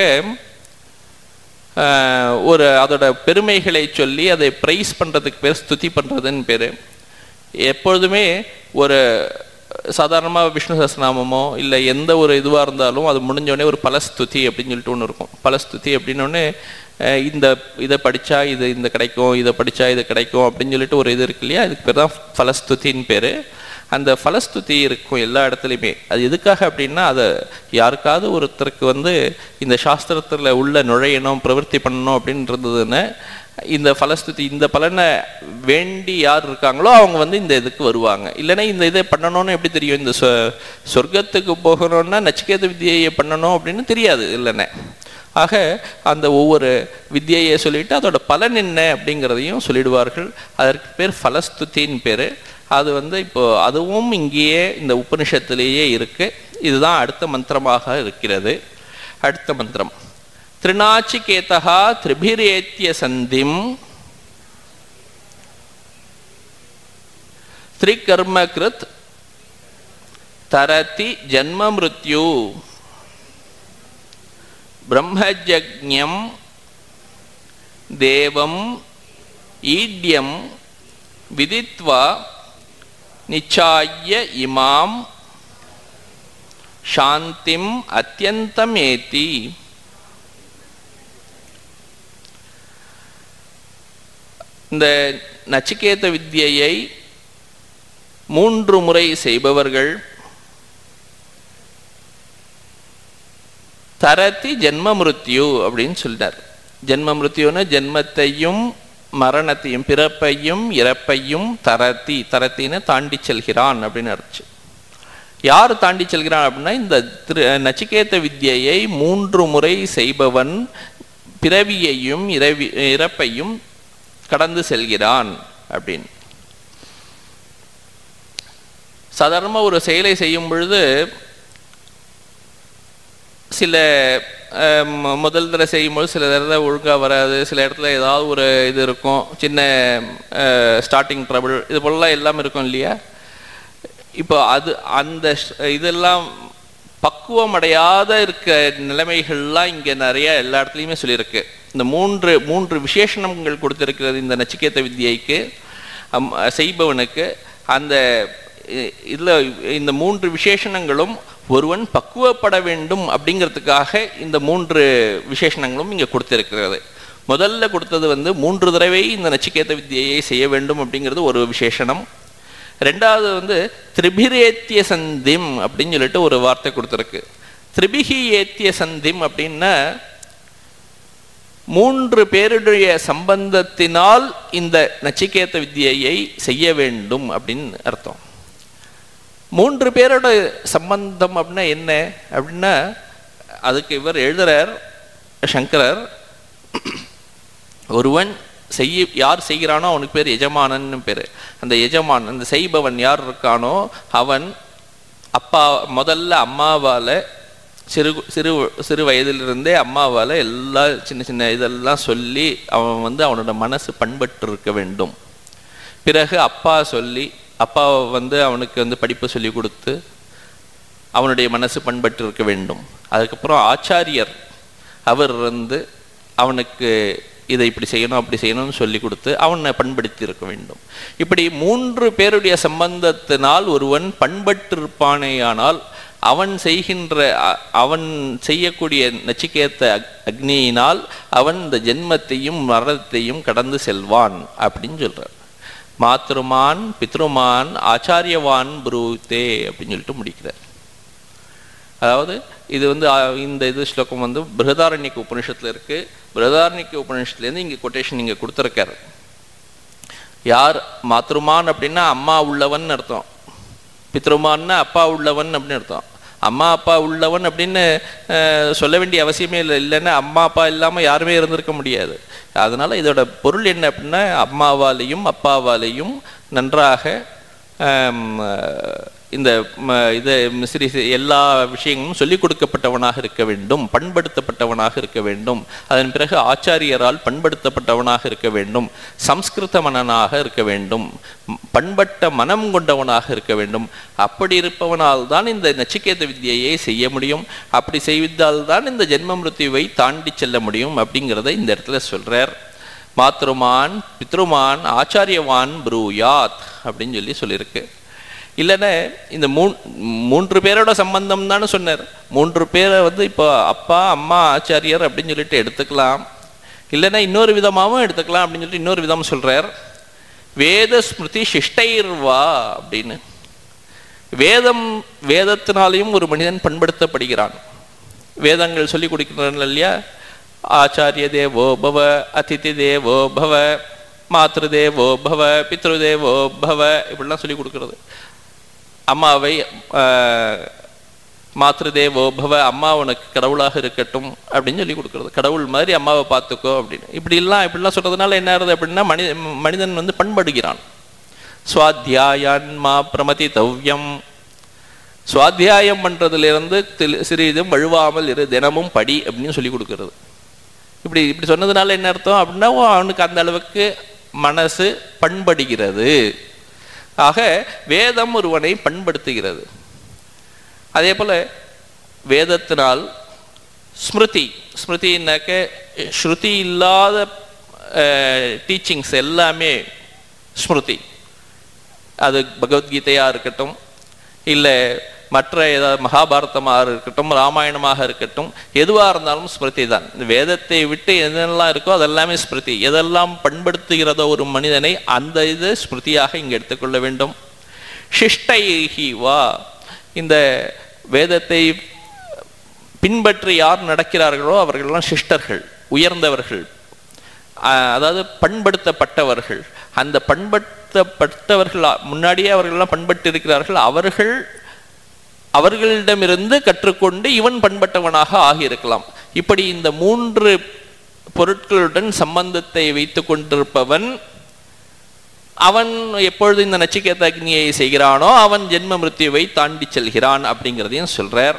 ஆஹ், ஒரு அதோட பெருமைகளை சொல்லி அதை ப்ரைஸ் பண்றதுக்கு பேர் ஸ்துதி பண்றதுன்னு பேரு எப்பொழுதுமே ஒரு சாதாரணமாக விஷ்ணு சஹஸ்ரநாமமோ இல்லை எந்த ஒரு இதுவாக இருந்தாலும் அது முடிஞ்ச உடனே ஒரு பலஸ்துதி அப்படின்னு சொல்லிட்டு ஒன்று இருக்கும் பலஸ்துதி அப்படின்னு உடனே அஹ், இந்த இதை படித்தா இது இந்த கிடைக்கும் இதை படித்தா இது கிடைக்கும் அப்படின்னு சொல்லிட்டு ஒரு இது இருக்கு இல்லையா இதுக்கு பேர் தான் ஃபலஸ்துதின்னு பேர் அந்த ஃபலஸ்துதி இருக்கும் எல்லா இடத்துலையுமே அது எதுக்காக அப்படின்னா அதை யாருக்காவது ஒருத்தருக்கு வந்து இந்த சாஸ்திரத்தில் உள்ள நுழையணும் பிரவர்த்தி பண்ணணும் அப்படின்னு இருந்ததுன்னு இந்த ஃபலஸ்துதி இந்த பலனை வேண்டி யார் இருக்காங்களோ அவங்க வந்து இந்த இதுக்கு வருவாங்க இல்லைன்னா இந்த இதை பண்ணணும்னு எப்படி தெரியும் இந்த சொ- சொர்க்கத்துக்கு போகணும்னா நச்சிகேத வித்தியை பண்ணணும் அப்படின்னு தெரியாது இல்லைன்னு ஆக அந்த ஒவ்வொரு வித்தியையை சொல்லிட்டு அதோட பலன் என்ன அப்படிங்கிறதையும் சொல்லிடுவார்கள் அதற்கு பேர் ஃபலஸ்துதின்னு பேர் அது வந்து இப்போ அதுவும் இங்கேயே இந்த உபனிஷத்திலேயே இருக்கு இதுதான் அடுத்த மந்திரமாக இருக்கிறது அடுத்த மந்திரம் திருநாச்சிகேதா திரிபிரேத்திய சந்திம் திரிகர்மகிருத் தரதி ஜன்ம மிருத்யு பிரம்மஜக்ஞம் தேவம் ஈட்யம் விதித்வா நிச்சாய இமாம் சாந்திம் அத்தியந்தமேதி இந்த நச்சிகேத வித்தியை மூன்று முறை செய்பவர்கள் தரதி ஜென்ம மிருத்யு அப்படின்னு சொல்லிட்டார் ஜென்ம மிருத்யுன்னு ஜென்மத்தையும் மரணத்தையும் பிறப்பையும் இறப்பையும் தரத்தி தரத்தின்னு தாண்டி செல்கிறான் அப்படின்னு அர்த்தம் யார் தாண்டி செல்கிறான் அப்படின்னா இந்த திரு நச்சிகேத வித்தியை மூன்று முறை செய்பவன் பிறவியையும் இறவி இறப்பையும் கடந்து செல்கிறான் அப்படின்னு சாதாரணமாக ஒரு செயலை செய்யும் பொழுது சில அஹ், ம- முதல் தடவை செய்யும்போது சில தடவை ஒழுங்காக வராது சில இடத்துல ஏதாவது ஒரு இது இருக்கும் சின்ன ஸ்டார்டிங் ட்ரபிள் இது போலலாம் எல்லாம் இருக்கும் இல்லையா இப்போ அது அந்த ஷ்- இதெல்லாம் பக்குவம் அடையாத இருக்க நிலைமைகள்லாம் இங்கே நிறைய எல்லா இடத்துலையுமே சொல்லியிருக்கு இந்த மூன்று மூன்று விசேஷணங்கள் கொடுத்திருக்கிறது இந்த நச்சிகேத வித்தியைக்கு அம்- செய்பவனுக்கு அந்த இ- இதுல இந்த மூன்று விசேஷணங்களும் ஒருவன் பக்குவப்பட வேண்டும் அப்படிங்கிறதுக்காக இந்த மூன்று விசேஷணங்களும் இங்கே கொடுத்திருக்கிறது முதல்ல கொடுத்தது வந்து மூன்று தடவை இந்த நச்சிகேத வித்தியை செய்ய வேண்டும் அப்படிங்கிறது ஒரு விசேஷணம் ரெண்டாவது வந்து திரிபிரேத்திய சந்திம் அப்படின்னு சொல்லிட்டு ஒரு வார்த்தை கொடுத்துருக்கு திரிபிகி ஏத்திய சந்திம் அப்படின்னா மூன்று பேருடைய சம்பந்தத்தினால் இந்த நச்சிகேத வித்தியை செய்ய வேண்டும் அப்படின்னு அர்த்தம் மூன்று பேரோட சம்பந்தம் அப்படின்னா என்ன அப்படின்னா அதுக்கு இவர் எழுதுறார் சங்கரர் ஒருவன் செய்ய யார் செய்கிறானோ அவனுக்கு பேர் எஜமானன்னு பேர் அந்த எஜமான் அந்த செய்பவன் யார் இருக்கானோ அவன் அப்பா முதல்ல அம்மாவால சிறு சிறு சிறு வயதிலிருந்தே அம்மாவால எல்லா சின்ன சின்ன இதெல்லாம் சொல்லி அவன் வந்து அவனோட மனசு பண்பட்டு இருக்க வேண்டும் பிறகு அப்பா சொல்லி அப்பா வந்து அவனுக்கு வந்து படிப்பு சொல்லி கொடுத்து அவனுடைய மனசு பண்பட்டு இருக்க வேண்டும் அதுக்கப்புறம் ஆச்சாரியர் அவர் வந்து அவனுக்கு இதை இப்படி செய்யணும் அப்படி செய்யணும்னு சொல்லி கொடுத்து அவனை பண்படுத்தி இருக்க வேண்டும் இப்படி மூன்று பேருடைய சம்பந்தத்தினால் ஒருவன் பண்பட்டிருப்பானேயானால் அவன் செய்கின்ற அ- அவன் செய்யக்கூடிய நச்சிகேத்த அக்- அக்னியினால் அவன் இந்த ஜென்மத்தையும் மரணத்தையும் கடந்து செல்வான் அப்படின்னு சொல்றார் மாத்ருமான் பித்ருமான் ஆச்சாரியவான் புரூத்தே அப்படின்னு சொல்லிட்டு முடிக்கிறார் அதாவது இது வந்து ஆ, இந்த இது ஸ்லோகம் வந்து பிருகதாரண்யக்க உபனிஷத்துல இருக்கு பிருகதாரண்யக்க உபனிஷத்துலேருந்து இங்கே கொட்டேஷன் இங்கே கொடுத்துருக்காரு யார் மாத்ருமான் அப்படின்னா அம்மா உள்ளவன் அர்த்தம் பித்ருமான்னா அப்பா உள்ளவன் அப்படின்னு அர்த்தம் அம்மா அப்பா உள்ளவன் அப்படின்னு அஹ், சொல்ல வேண்டிய அவசியமே இல்லை இல்லைன்னா அம்மா அப்பா இல்லாமல் யாருமே இருந்திருக்க முடியாது அதனால இதோட பொருள் என்ன அப்படின்னா அம்மாவாலேயும் அப்பாவாலேயும் நன்றாக ஆம், அஹ், இந்த ம, இது சிறு சிறு எல்லா விஷயங்களும் சொல்லிக் கொடுக்கப்பட்டவனாக இருக்க வேண்டும் பண்படுத்தப்பட்டவனாக இருக்க வேண்டும் அதன் பிறகு ஆச்சாரியரால் பண்படுத்தப்பட்டவனாக இருக்க வேண்டும் சம்ஸ்கிருத மனனாக இருக்க வேண்டும் ம், பண்பட்ட மனம் கொண்டவனாக இருக்க வேண்டும் அப்படி இருப்பவனால் தான் இந்த நச்சிகேத வித்தியையை செய்ய முடியும் அப்படி செய்தால் தான் இந்த ஜென்ம மிருத்யுவை தாண்டி செல்ல முடியும் அப்படிங்கிறத இந்த இடத்துல சொல்றார் மாத்ருமான் பித்ருமான் ஆச்சாரியவான் ப்ரூயாத் அப்படின்னு சொல்லி சொல்லியிருக்கு இல்லைன்னா இந்த மூன் மூன்று பேரோட சம்பந்தம் தானே சொன்னார் மூன்று பேரை வந்து இப்போ அப்பா அம்மா ஆச்சாரியர் அப்படின்னு சொல்லிட்டு எடுத்துக்கலாம் இல்லைன்னா இன்னொரு விதமாகவும் எடுத்துக்கலாம் அப்படின்னு சொல்லிட்டு இன்னொரு விதம் சொல்றார் வேத ஸ்மிருதி சிஷ்டைர்வா அப்படின்னு வேதம் வேதத்தினாலையும் ஒரு மனிதன் பண்படுத்தப்படுகிறான் வேதங்கள் சொல்லி கொடுக்கிறார்கள் இல்லையா ஆச்சாரிய தேவோ பவ அதிதி தேவோ பவ மாத்ரு தேவோ பவ பித்ரு தேவோ பவ இப்படிலாம் சொல்லி கொடுக்கிறது அம்மாவை ஆஹ், மாத்ரு தேவோ பவ அம்மா உனக்கு கடவுளாக இருக்கட்டும் அப்படின்னு சொல்லி கொடுக்கிறது கடவுள் மாதிரி அம்மாவை பார்த்துக்கோ அப்படின்னு இப்படிலாம் இப்படிலாம் சொல்றதுனால என்ன ஆகுது அப்படின்னா மனித மனிதன் வந்து பண்படுகிறான் சுவாத்தியாயான்மா பிரமதி தவ்யம் சுவாத்தியாயம் பண்றதிலிருந்து தில்- சிறிதும் வழுவாமல் இரு தினமும் படி அப்படின்னு சொல்லி கொடுக்கிறது இப்படி இப்படி சொன்னதுனால என்ன அர்த்தம் அப்படின்னா ஓ, அவனுக்கு அந்த அளவுக்கு மனசு பண்படுகிறது ஆக வேதம் ஒருவனை பண்படுத்துகிறது அதே போல வேதத்தினால் ஸ்மிருதி ஸ்மிருதினாக்க ஸ்ருதி இல்லாத டீச்சிங்ஸ் எல்லாமே ஸ்மிருதி அது பகவத்கீதையாக இருக்கட்டும் இல்லை மற்ற ஏதாவது மகாபாரதமாக இருக்கட்டும் ராமாயணமாக இருக்கட்டும் எதுவாக இருந்தாலும் ஸ்மிருதி தான் இந்த வேதத்தை விட்டு எதெல்லாம் இருக்கோ அதெல்லாமே ஸ்மிருதி எதெல்லாம் பண்படுத்துகிறதோ ஒரு மனிதனை அந்த இது ஸ்மிருதியாக இங்கே எடுத்துக்கொள்ள வேண்டும் சிஷ்டைஹி வா இந்த வேதத்தை பின்பற்றி யார் நடக்கிறார்களோ அவர்கள்லாம் சிஷ்டர்கள் உயர்ந்தவர்கள் ஆஹ் அதாவது பண்படுத்தப்பட்டவர்கள் அந்த பண்படுத்தப்பட்டவர்கள் முன்னாடியே அவர்கள்லாம் பண்பட்டு இருக்கிறார்கள் அவர்கள் அவர்களிடமிருந்து கற்றுக்கொண்டு இவன் பண்பட்டவனாக ஆகியிருக்கலாம் இப்படி இந்த மூன்று பொருட்களுடன் சம்பந்தத்தை வைத்து கொண்டிருப்பவன் அவன் எப்பொழுது இந்த நச்சிகேத அக்னியை செய்கிறானோ அவன் ஜென்ம மிருத்யுவை தாண்டி செல்கிறான் அப்படிங்கிறதையும் சொல்றார்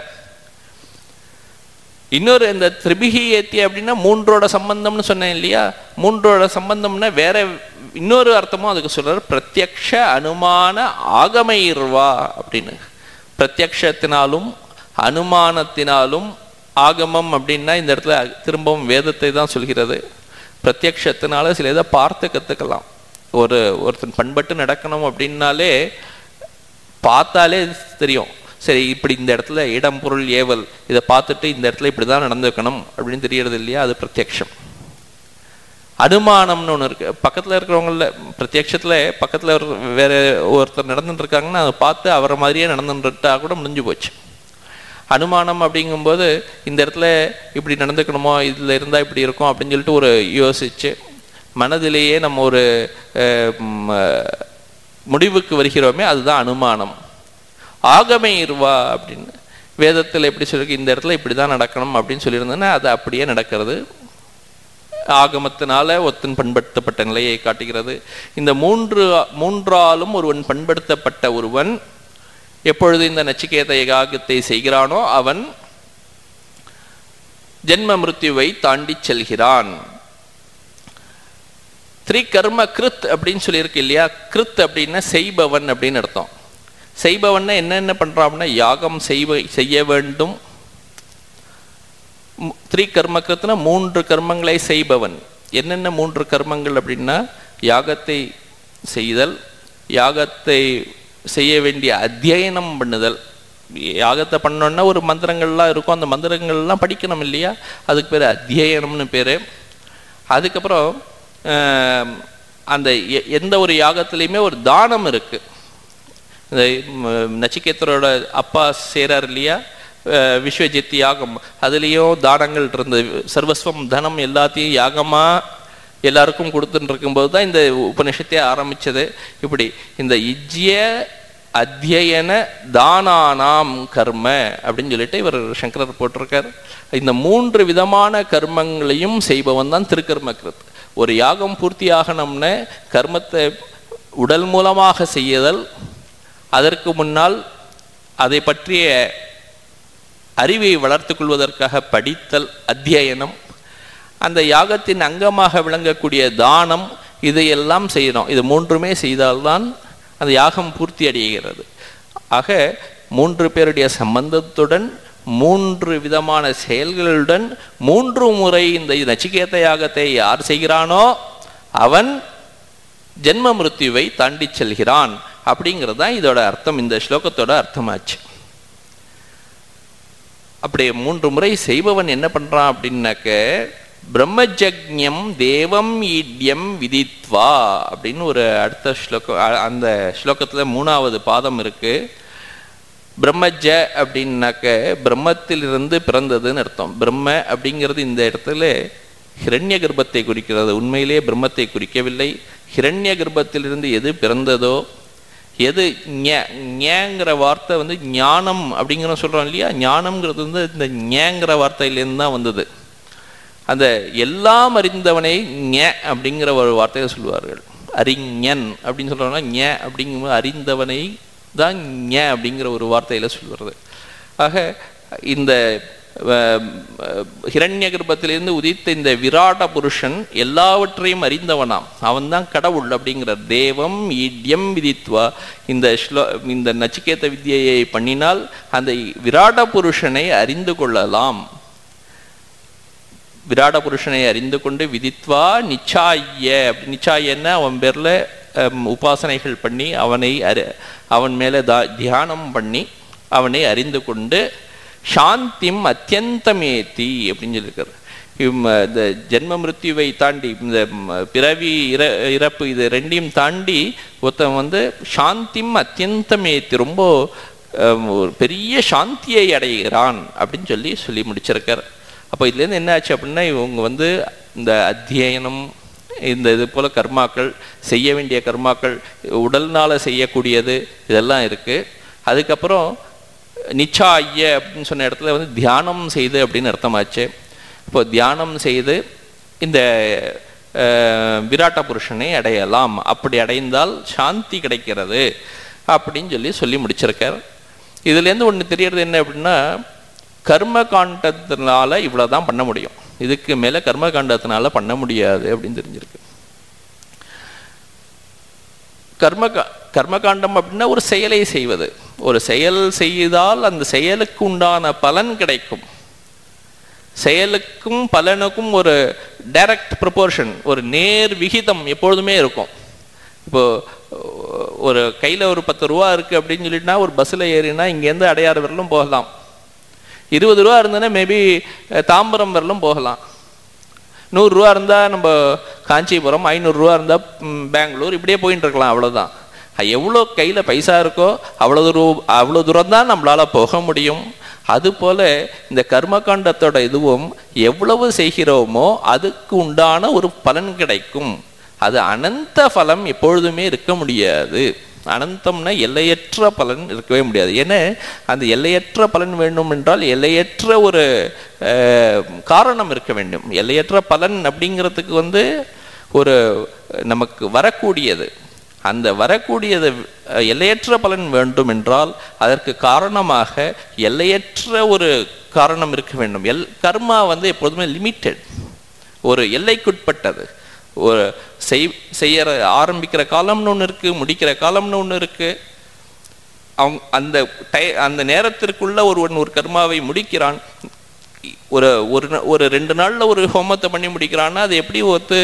இன்னொரு இந்த திரிபிகி ஏத்தி அப்படின்னா மூன்றோட சம்பந்தம்னு சொன்னேன் இல்லையா மூன்றோட சம்பந்தம்னா வேற இன்னொரு அர்த்தமும் அதுக்கு சொல்றாரு பிரத்யக்ஷ அனுமான ஆகமைர்வா அப்படின்னு பிரத்யக்ஷத்தினாலும் அனுமானத்தினாலும் ஆகமம் அப்படின்னா இந்த இடத்துல திரும்பவும் வேதத்தை தான் சொல்கிறது பிரத்யக்ஷத்தினால சில இதை பார்த்து கற்றுக்கலாம் ஒரு ஒருத்தன் பண்பட்டு நடக்கணும் அப்படின்னாலே பார்த்தாலே தெரியும் சரி இப்படி இந்த இடத்துல இடம் பொருள் ஏவல் இதை பார்த்துட்டு இந்த இடத்துல இப்படி தான் நடந்துக்கணும் அப்படின்னு தெரியறது இல்லையா அது பிரத்யக்ஷம் அனுமானம்னு ஒன்று இருக்கு பக்கத்தில் இருக்கிறவங்கள பிரத்யக்ஷத்தில் பக்கத்தில் ஒரு வேற ஒருத்தர் நடந்துட்டு இருக்காங்கன்னா அதை பார்த்து அவரை மாதிரியே நடந்துட்டா கூட முடிஞ்சு போச்சு அனுமானம் அப்படிங்கும்போது இந்த இடத்துல இப்படி நடந்துக்கணுமோ இதில் இருந்தால் இப்படி இருக்கும் அப்படின்னு சொல்லிட்டு ஒரு யோசிச்சு மனதிலேயே நம்ம ஒரு அஹ், ம், அஹ், முடிவுக்கு வருகிறோமே அதுதான் அனுமானம் ஆகமே இருவா அப்படின்னு வேதத்தில் எப்படி சொல்லிருக்கு இந்த இடத்துல இப்படி தான் நடக்கணும் அப்படின்னு சொல்லியிருந்தேன்னா அது அப்படியே நடக்கிறது ஆகமத்தினால ஒருத்தன் பண்படுத்தப்பட்ட நிலையை காட்டுகிறது இந்த மூன்று மூன்றாலும் ஒருவன் பண்படுத்தப்பட்ட ஒருவன் எப்பொழுது இந்த நச்சிகேத ஏகாகத்தை செய்கிறானோ அவன் ஜென்ம மிருத்யுவை தாண்டி செல்கிறான் திரிகர்ம கிருத் அப்படின்னு சொல்லியிருக்கு இல்லையா கிருத் அப்படின்னா செய்பவன் அப்படின்னு அர்த்தம் செய்பவன்னா என்னென்ன பண்றான் அப்படின்னா யாகம் செய்வ செய்ய வேண்டும் மு- த்ரீ கர்மக்கிருத்துனா மூன்று கர்மங்களை செய்பவன் என்னென்ன மூன்று கர்மங்கள் அப்படின்னா யாகத்தை செய்தல் யாகத்தை செய்ய வேண்டிய அத்தியனம் பண்ணுதல் யாகத்தை பண்ணோன்னா ஒரு மந்திரங்கள்லாம் இருக்கும் அந்த மந்திரங்கள்லாம் படிக்கணும் இல்லையா அதுக்கு பேர் அத்தியனம்னு பேர் அதுக்கப்புறம் ஆம், அந்த எ- எந்த ஒரு யாகத்துலேயுமே ஒரு தானம் இருக்கு இந்த ம், நச்சிகேத்தரோட அப்பா சேரார் இல்லையா அஹ், விஸ்வஜித் யாகம் அதுலேயும் தானங்கள் இருந்தது சர்வஸ்வம் தனம் எல்லாத்தையும் யாகமா எல்லாருக்கும் கொடுத்துட்டு இருக்கும்போது தான் இந்த உபநிஷத்தை ஆரம்பிச்சது இப்படி இந்த இஜ்ய அத்தியன தானானாம் கர்ம அப்படின்னு சொல்லிட்டு இவர் சங்கரர் போட்டிருக்கார் இந்த மூன்று விதமான கர்மங்களையும் செய்பவன் தான் திருக்கர்மகிருத் ஒரு யாகம் பூர்த்தி ஆகணும்னு கர்மத்தை உடல் மூலமாக செய்யுதல் அதற்கு முன்னால் அதை பற்றிய அறிவை வளர்த்து கொள்வதற்காக படித்தல் அத்தியனம் அந்த யாகத்தின் அங்கமாக விளங்கக்கூடிய தானம் இதையெல்லாம் செய்யணும் இது மூன்றுமே செய்தால்தான் அந்த யாகம் பூர்த்தி அடைகிறது ஆக மூன்று பேருடைய சம்பந்தத்துடன் மூன்று விதமான செயல்களுடன் மூன்று முறை இந்த நச்சிகேத யாகத்தை யார் செய்கிறானோ அவன் ஜென்ம மிருத்யுவை தாண்டி செல்கிறான் அப்படிங்கிறது தான் இதோட அர்த்தம் இந்த ஸ்லோகத்தோட அர்த்தமாச்சு அப்படி மூன்று முறை செய்பவன் என்ன பண்றான் அப்படின்னாக்க பிரம்மஜக்ஞம் தேவம் ஈட்யம் விதித்வா அப்படின்னு ஒரு அடுத்த ஸ்லோகம் அ- அந்த ஸ்லோகத்துல மூணாவது பாதம் இருக்கு பிரம்மஜ அப்படின்னாக்க பிரம்மத்திலிருந்து பிறந்ததுன்னு அர்த்தம் பிரம்ம அப்படிங்கிறது இந்த இடத்துல ஹிரண்ய கர்ப்பத்தை குறிக்கிறது உண்மையிலே பிரம்மத்தை குறிக்கவில்லை ஹிரண்ய கர்ப்பத்திலிருந்து எது பிறந்ததோ எது ஞ- ஞங்கிற வார்த்தை வந்து ஞானம் அப்படிங்கிற சொல்றோம் இல்லையா ஞானம்ங்கிறது வந்து இந்த ஞங்கிற வார்த்தையிலேருந்து தான் வந்தது அந்த எல்லாம் அறிந்தவனை ஞ அப்படிங்கிற ஒரு வார்த்தையை சொல்லுவார்கள் அறிஞன் அப்படின்னு சொல்றோம்னா ஞ அப்படிங்கும்போது அறிந்தவனை தான் ஞ அப்படிங்கிற ஒரு வார்த்தையில சொல்வது ஆக இந்த ஹிரண்ய கர்ப்பத்திலிருந்து உதித்த இந்த விராட புருஷன் எல்லாவற்றையும் அறிந்தவனாம் அவன்தான் கடவுள் அப்படிங்கிற தேவம் ஈட்யம் விதித்வா இந்த ஸ்லோ இந்த நச்சிகேத வித்தியை பண்ணினால் அந்த விராட புருஷனை அறிந்து கொள்ளலாம் விராட புருஷனை அறிந்து கொண்டு விதித்வா நிச்சாய அப்படி நிச்சாயன்னா அவன் பேர்ல ஹம், உபாசனைகள் பண்ணி அவனை அறி அவன் மேல தா- தியானம் பண்ணி அவனை அறிந்து கொண்டு சாந்திம் அத்தியந்தமேத்தி அப்படின்னு சொல்லியிருக்காரு இம், இந்த ஜென்ம மிருத்யுவை தாண்டி இந்த ம், பிறவி இற இறப்பு இது ரெண்டையும் தாண்டி ஒருத்தன் வந்து சாந்திம் அத்தியந்தமேத்தி ரொம்ப ஹம், ஒரு பெரிய சாந்தியை அடைகிறான் அப்படின்னு சொல்லி சொல்லி முடிச்சிருக்கார் அப்போ இதுலேருந்து என்ன ஆச்சு அப்படின்னா இவங்க வந்து இந்த அத்தியனம் இந்த இது போல கர்மாக்கள் செய்ய வேண்டிய கர்மாக்கள் உடல்னால செய்யக்கூடியது இதெல்லாம் இருக்கு அதுக்கப்புறம் நிச்சாய அப்படின்னு சொன்ன இடத்துல வந்து தியானம் செய்து அப்படின்னு அர்த்தமாச்சு இப்போ தியானம் செய்து இந்த அஹ், விராட்ட புருஷனை அடையலாம் அப்படி அடைந்தால் சாந்தி கிடைக்கிறது அப்படின்னு சொல்லி சொல்லி முடிச்சிருக்கார் இதுலேருந்து ஒன்று தெரியறது என்ன அப்படின்னா கர்ம காண்டத்தினால இவ்வளவுதான் பண்ண முடியும் இதுக்கு மேல கர்ம காண்டத்தினால பண்ண முடியாது அப்படின்னு தெரிஞ்சிருக்கு கர்ம கா- கர்மகாண்டம் அப்படின்னா ஒரு செயலை செய்வது ஒரு செயல் செய்தால் அந்த செயலுக்கு உண்டான பலன் கிடைக்கும் செயலுக்கும் பலனுக்கும் ஒரு டைரக்ட் ப்ரொபோர்ஷன் ஒரு நேர் விகிதம் எப்பொழுதுமே இருக்கும் இப்போ ஒரு கையில ஒரு பத்து ரூபா இருக்கு அப்படின்னு சொல்லிட்டுனா ஒரு பஸ்ஸில் ஏறினா இங்கேருந்து அடையாறு வரலும் போகலாம் இருபது ரூபா இருந்ததுன்னா மேபி தாம்பரம் வரலும் போகலாம் நூறுரூவா இருந்தால் நம்ம காஞ்சிபுரம் ஐநூறுரூவா இருந்தால் பெங்களூர் இப்படியே போயின்னு இருக்கலாம் அவ்வளோதான் எவ்வளோ கையில் பைசா இருக்கோ அவ்வளோ தூரம் அவ்வளோ தூரம் தான் நம்மளால் போக முடியும் அதுபோல இந்த கர்மகாண்டத்தோட இதுவும் எவ்வளவு செய்கிறோமோ அதுக்கு உண்டான ஒரு பலன் கிடைக்கும் அது அனந்த பலம் எப்பொழுதுமே இருக்க முடியாது அனந்தம்னா எல்லையற்ற பலன் இருக்கவே முடியாது ஏன்னா அந்த எல்லையற்ற பலன் வேண்டும் என்றால் எல்லையற்ற ஒரு அஹ், காரணம் இருக்க வேண்டும் எல்லையற்ற பலன் அப்படிங்கிறதுக்கு வந்து ஒரு நமக்கு வரக்கூடியது அந்த வரக்கூடியது அஹ், எல்லையற்ற பலன் வேண்டும் என்றால் அதற்கு காரணமாக எல்லையற்ற ஒரு காரணம் இருக்க வேண்டும் எல் கர்மா வந்து எப்போதுமே லிமிட்டெட் ஒரு எல்லைக்குட்பட்டது ஒரு செய் செய்யற ஆரம்பிக்கிற காலம்னு ஒன்று இருக்கு முடிக்கிற காலம்னு ஒன்று இருக்கு அவங்க அந்த டை அந்த நேரத்திற்குள்ள ஒருவன் ஒரு கர்மாவை முடிக்கிறான் ஒரு ஒரு நா- ஒரு ரெண்டு நாள்ல ஒரு ஹோமத்தை பண்ணி முடிக்கிறான்னா அது எப்படி ஒத்து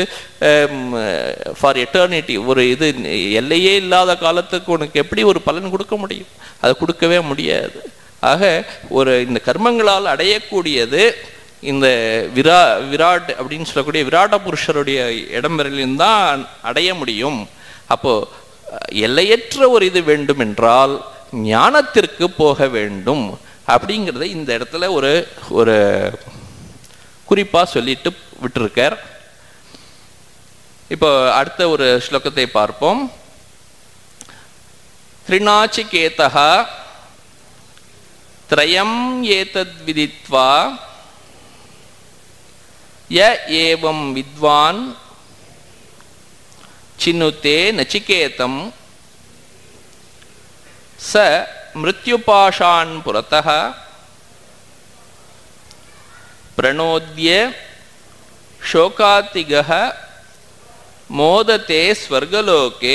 ஃபார் எட்டர்னிட்டி ஒரு இது எல்லையே இல்லாத காலத்துக்கு உனக்கு எப்படி ஒரு பலன் கொடுக்க முடியும் அது கொடுக்கவே முடியாது ஆக ஒரு இந்த கர்மங்களால் அடையக்கூடியது இந்த விரா விராட் அப்படின்னு சொல்லக்கூடிய விராட புருஷருடைய இடம்பெறலில் தான் அடைய முடியும் அப்போ அஹ், எல்லையற்ற ஒரு இது வேண்டும் என்றால் ஞானத்திற்கு போக வேண்டும் அப்படிங்கிறத இந்த இடத்துல ஒரு ஒரு குறிப்பா சொல்லிட்டு விட்டிருக்கார் இப்போ அடுத்த ஒரு ஸ்லோகத்தை பார்ப்போம் त्रिनाचिकेतः त्रयम् एतद्विदित्वा य एवं विद्वान् चिनुते नचिकेतं स मृत्युपाशान् पुरतः प्रणोद्य शोकातिगः மோதத்தே ஸ்வர்கலோகே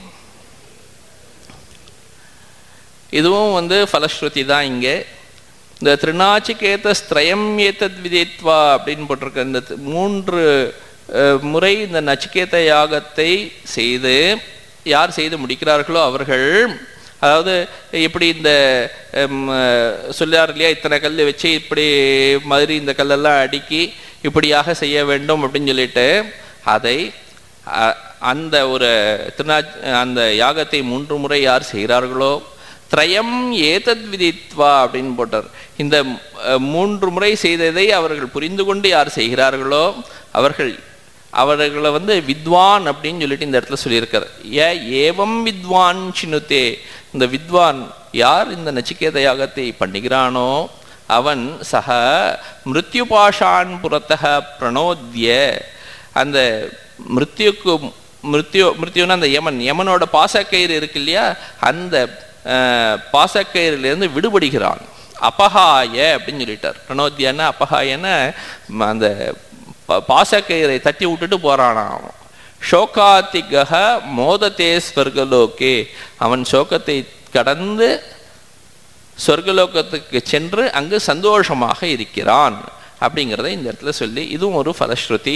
இதுவும் வந்து ஃபலஸ்ருதி தான் இங்கே இந்த திருநாச்சிகேத ஸ்திரயம் ஏத்தத் விதித்வா அப்படின்னு போட்டிருக்க இந்த தி- மூன்று அஹ், முறை இந்த நச்சிகேத யாகத்தை செய்து யார் செய்து முடிக்கிறார்களோ அவர்கள் அதாவது எப்படி இந்த ஹம், அஹ், சொல்லார் இல்லையா இத்தனை கல் வச்சு இப்படி மாதிரி இந்த கல்லெல்லாம் அடுக்கி இப்படியாக செய்ய வேண்டும் அப்படின்னு சொல்லிட்டு அதை அ- அந்த ஒரு திருநா அந்த யாகத்தை மூன்று முறை யார் செய்கிறார்களோ திரயம் ஏதத் விதித்வா அப்படின்னு போட்டார் இந்த அஹ், மூன்று முறை செய்ததை அவர்கள் புரிந்து கொண்டு யார் செய்கிறார்களோ அவர்கள் அவர்களை வந்து வித்வான் அப்படின்னு சொல்லிட்டு இந்த இடத்துல சொல்லியிருக்கார் ஏ ஏவம் வித்வான் சினுத்தே இந்த வித்வான் யார் இந்த நச்சிகேத யாகத்தை பண்ணுகிறானோ அவன் சக மிருத்யுபாஷான் புறத்தக பிரணோத்ய அந்த மிருத்யுக்கு மிருத்யு மிருத்யுன்னா அந்த யமன் யமனோட பாசக்கயிறு இருக்கு இல்லையா அந்த அஹ், பாசக்கயிறிலிருந்து விடுபடுகிறான் அபகாய அப்படின்னு சொல்லிட்டார் பிரணோத்தியன்னா அபகாயன்னா ம- அந்த ப- பாசக்கயிறை தட்டி விட்டுட்டு போறானாம் அவன் ஷோகாத்திகக மோதத்தே ஸ்வர்கலோகே அவன் சோகத்தை கடந்து சொர்க்கலோகத்துக்கு சென்று அங்கு சந்தோஷமாக இருக்கிறான் அப்படிங்கிறத இந்த இடத்துல சொல்லி இதுவும் ஒரு ஃபலஸ்ருதி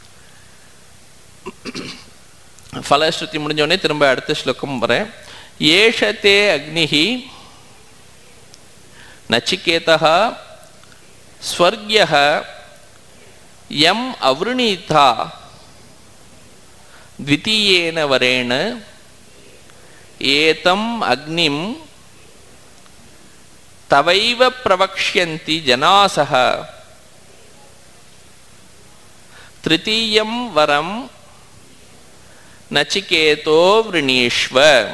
ஃபலஸ்ருதி முடிஞ்ச உடனே திரும்ப அடுத்த ஸ்லோகம் வரேன் ஏஷத்தே அக்னிஹி நச்சிகேதः ஸ்வர்கியः யம் அவ்ருணீதா द्वितीयेन वरेण एतम् अग्निं तवैव प्रवक्ष्यन्ति जनासः तृतीयं वरं நச்சிகேதோ விரணீஷ்வ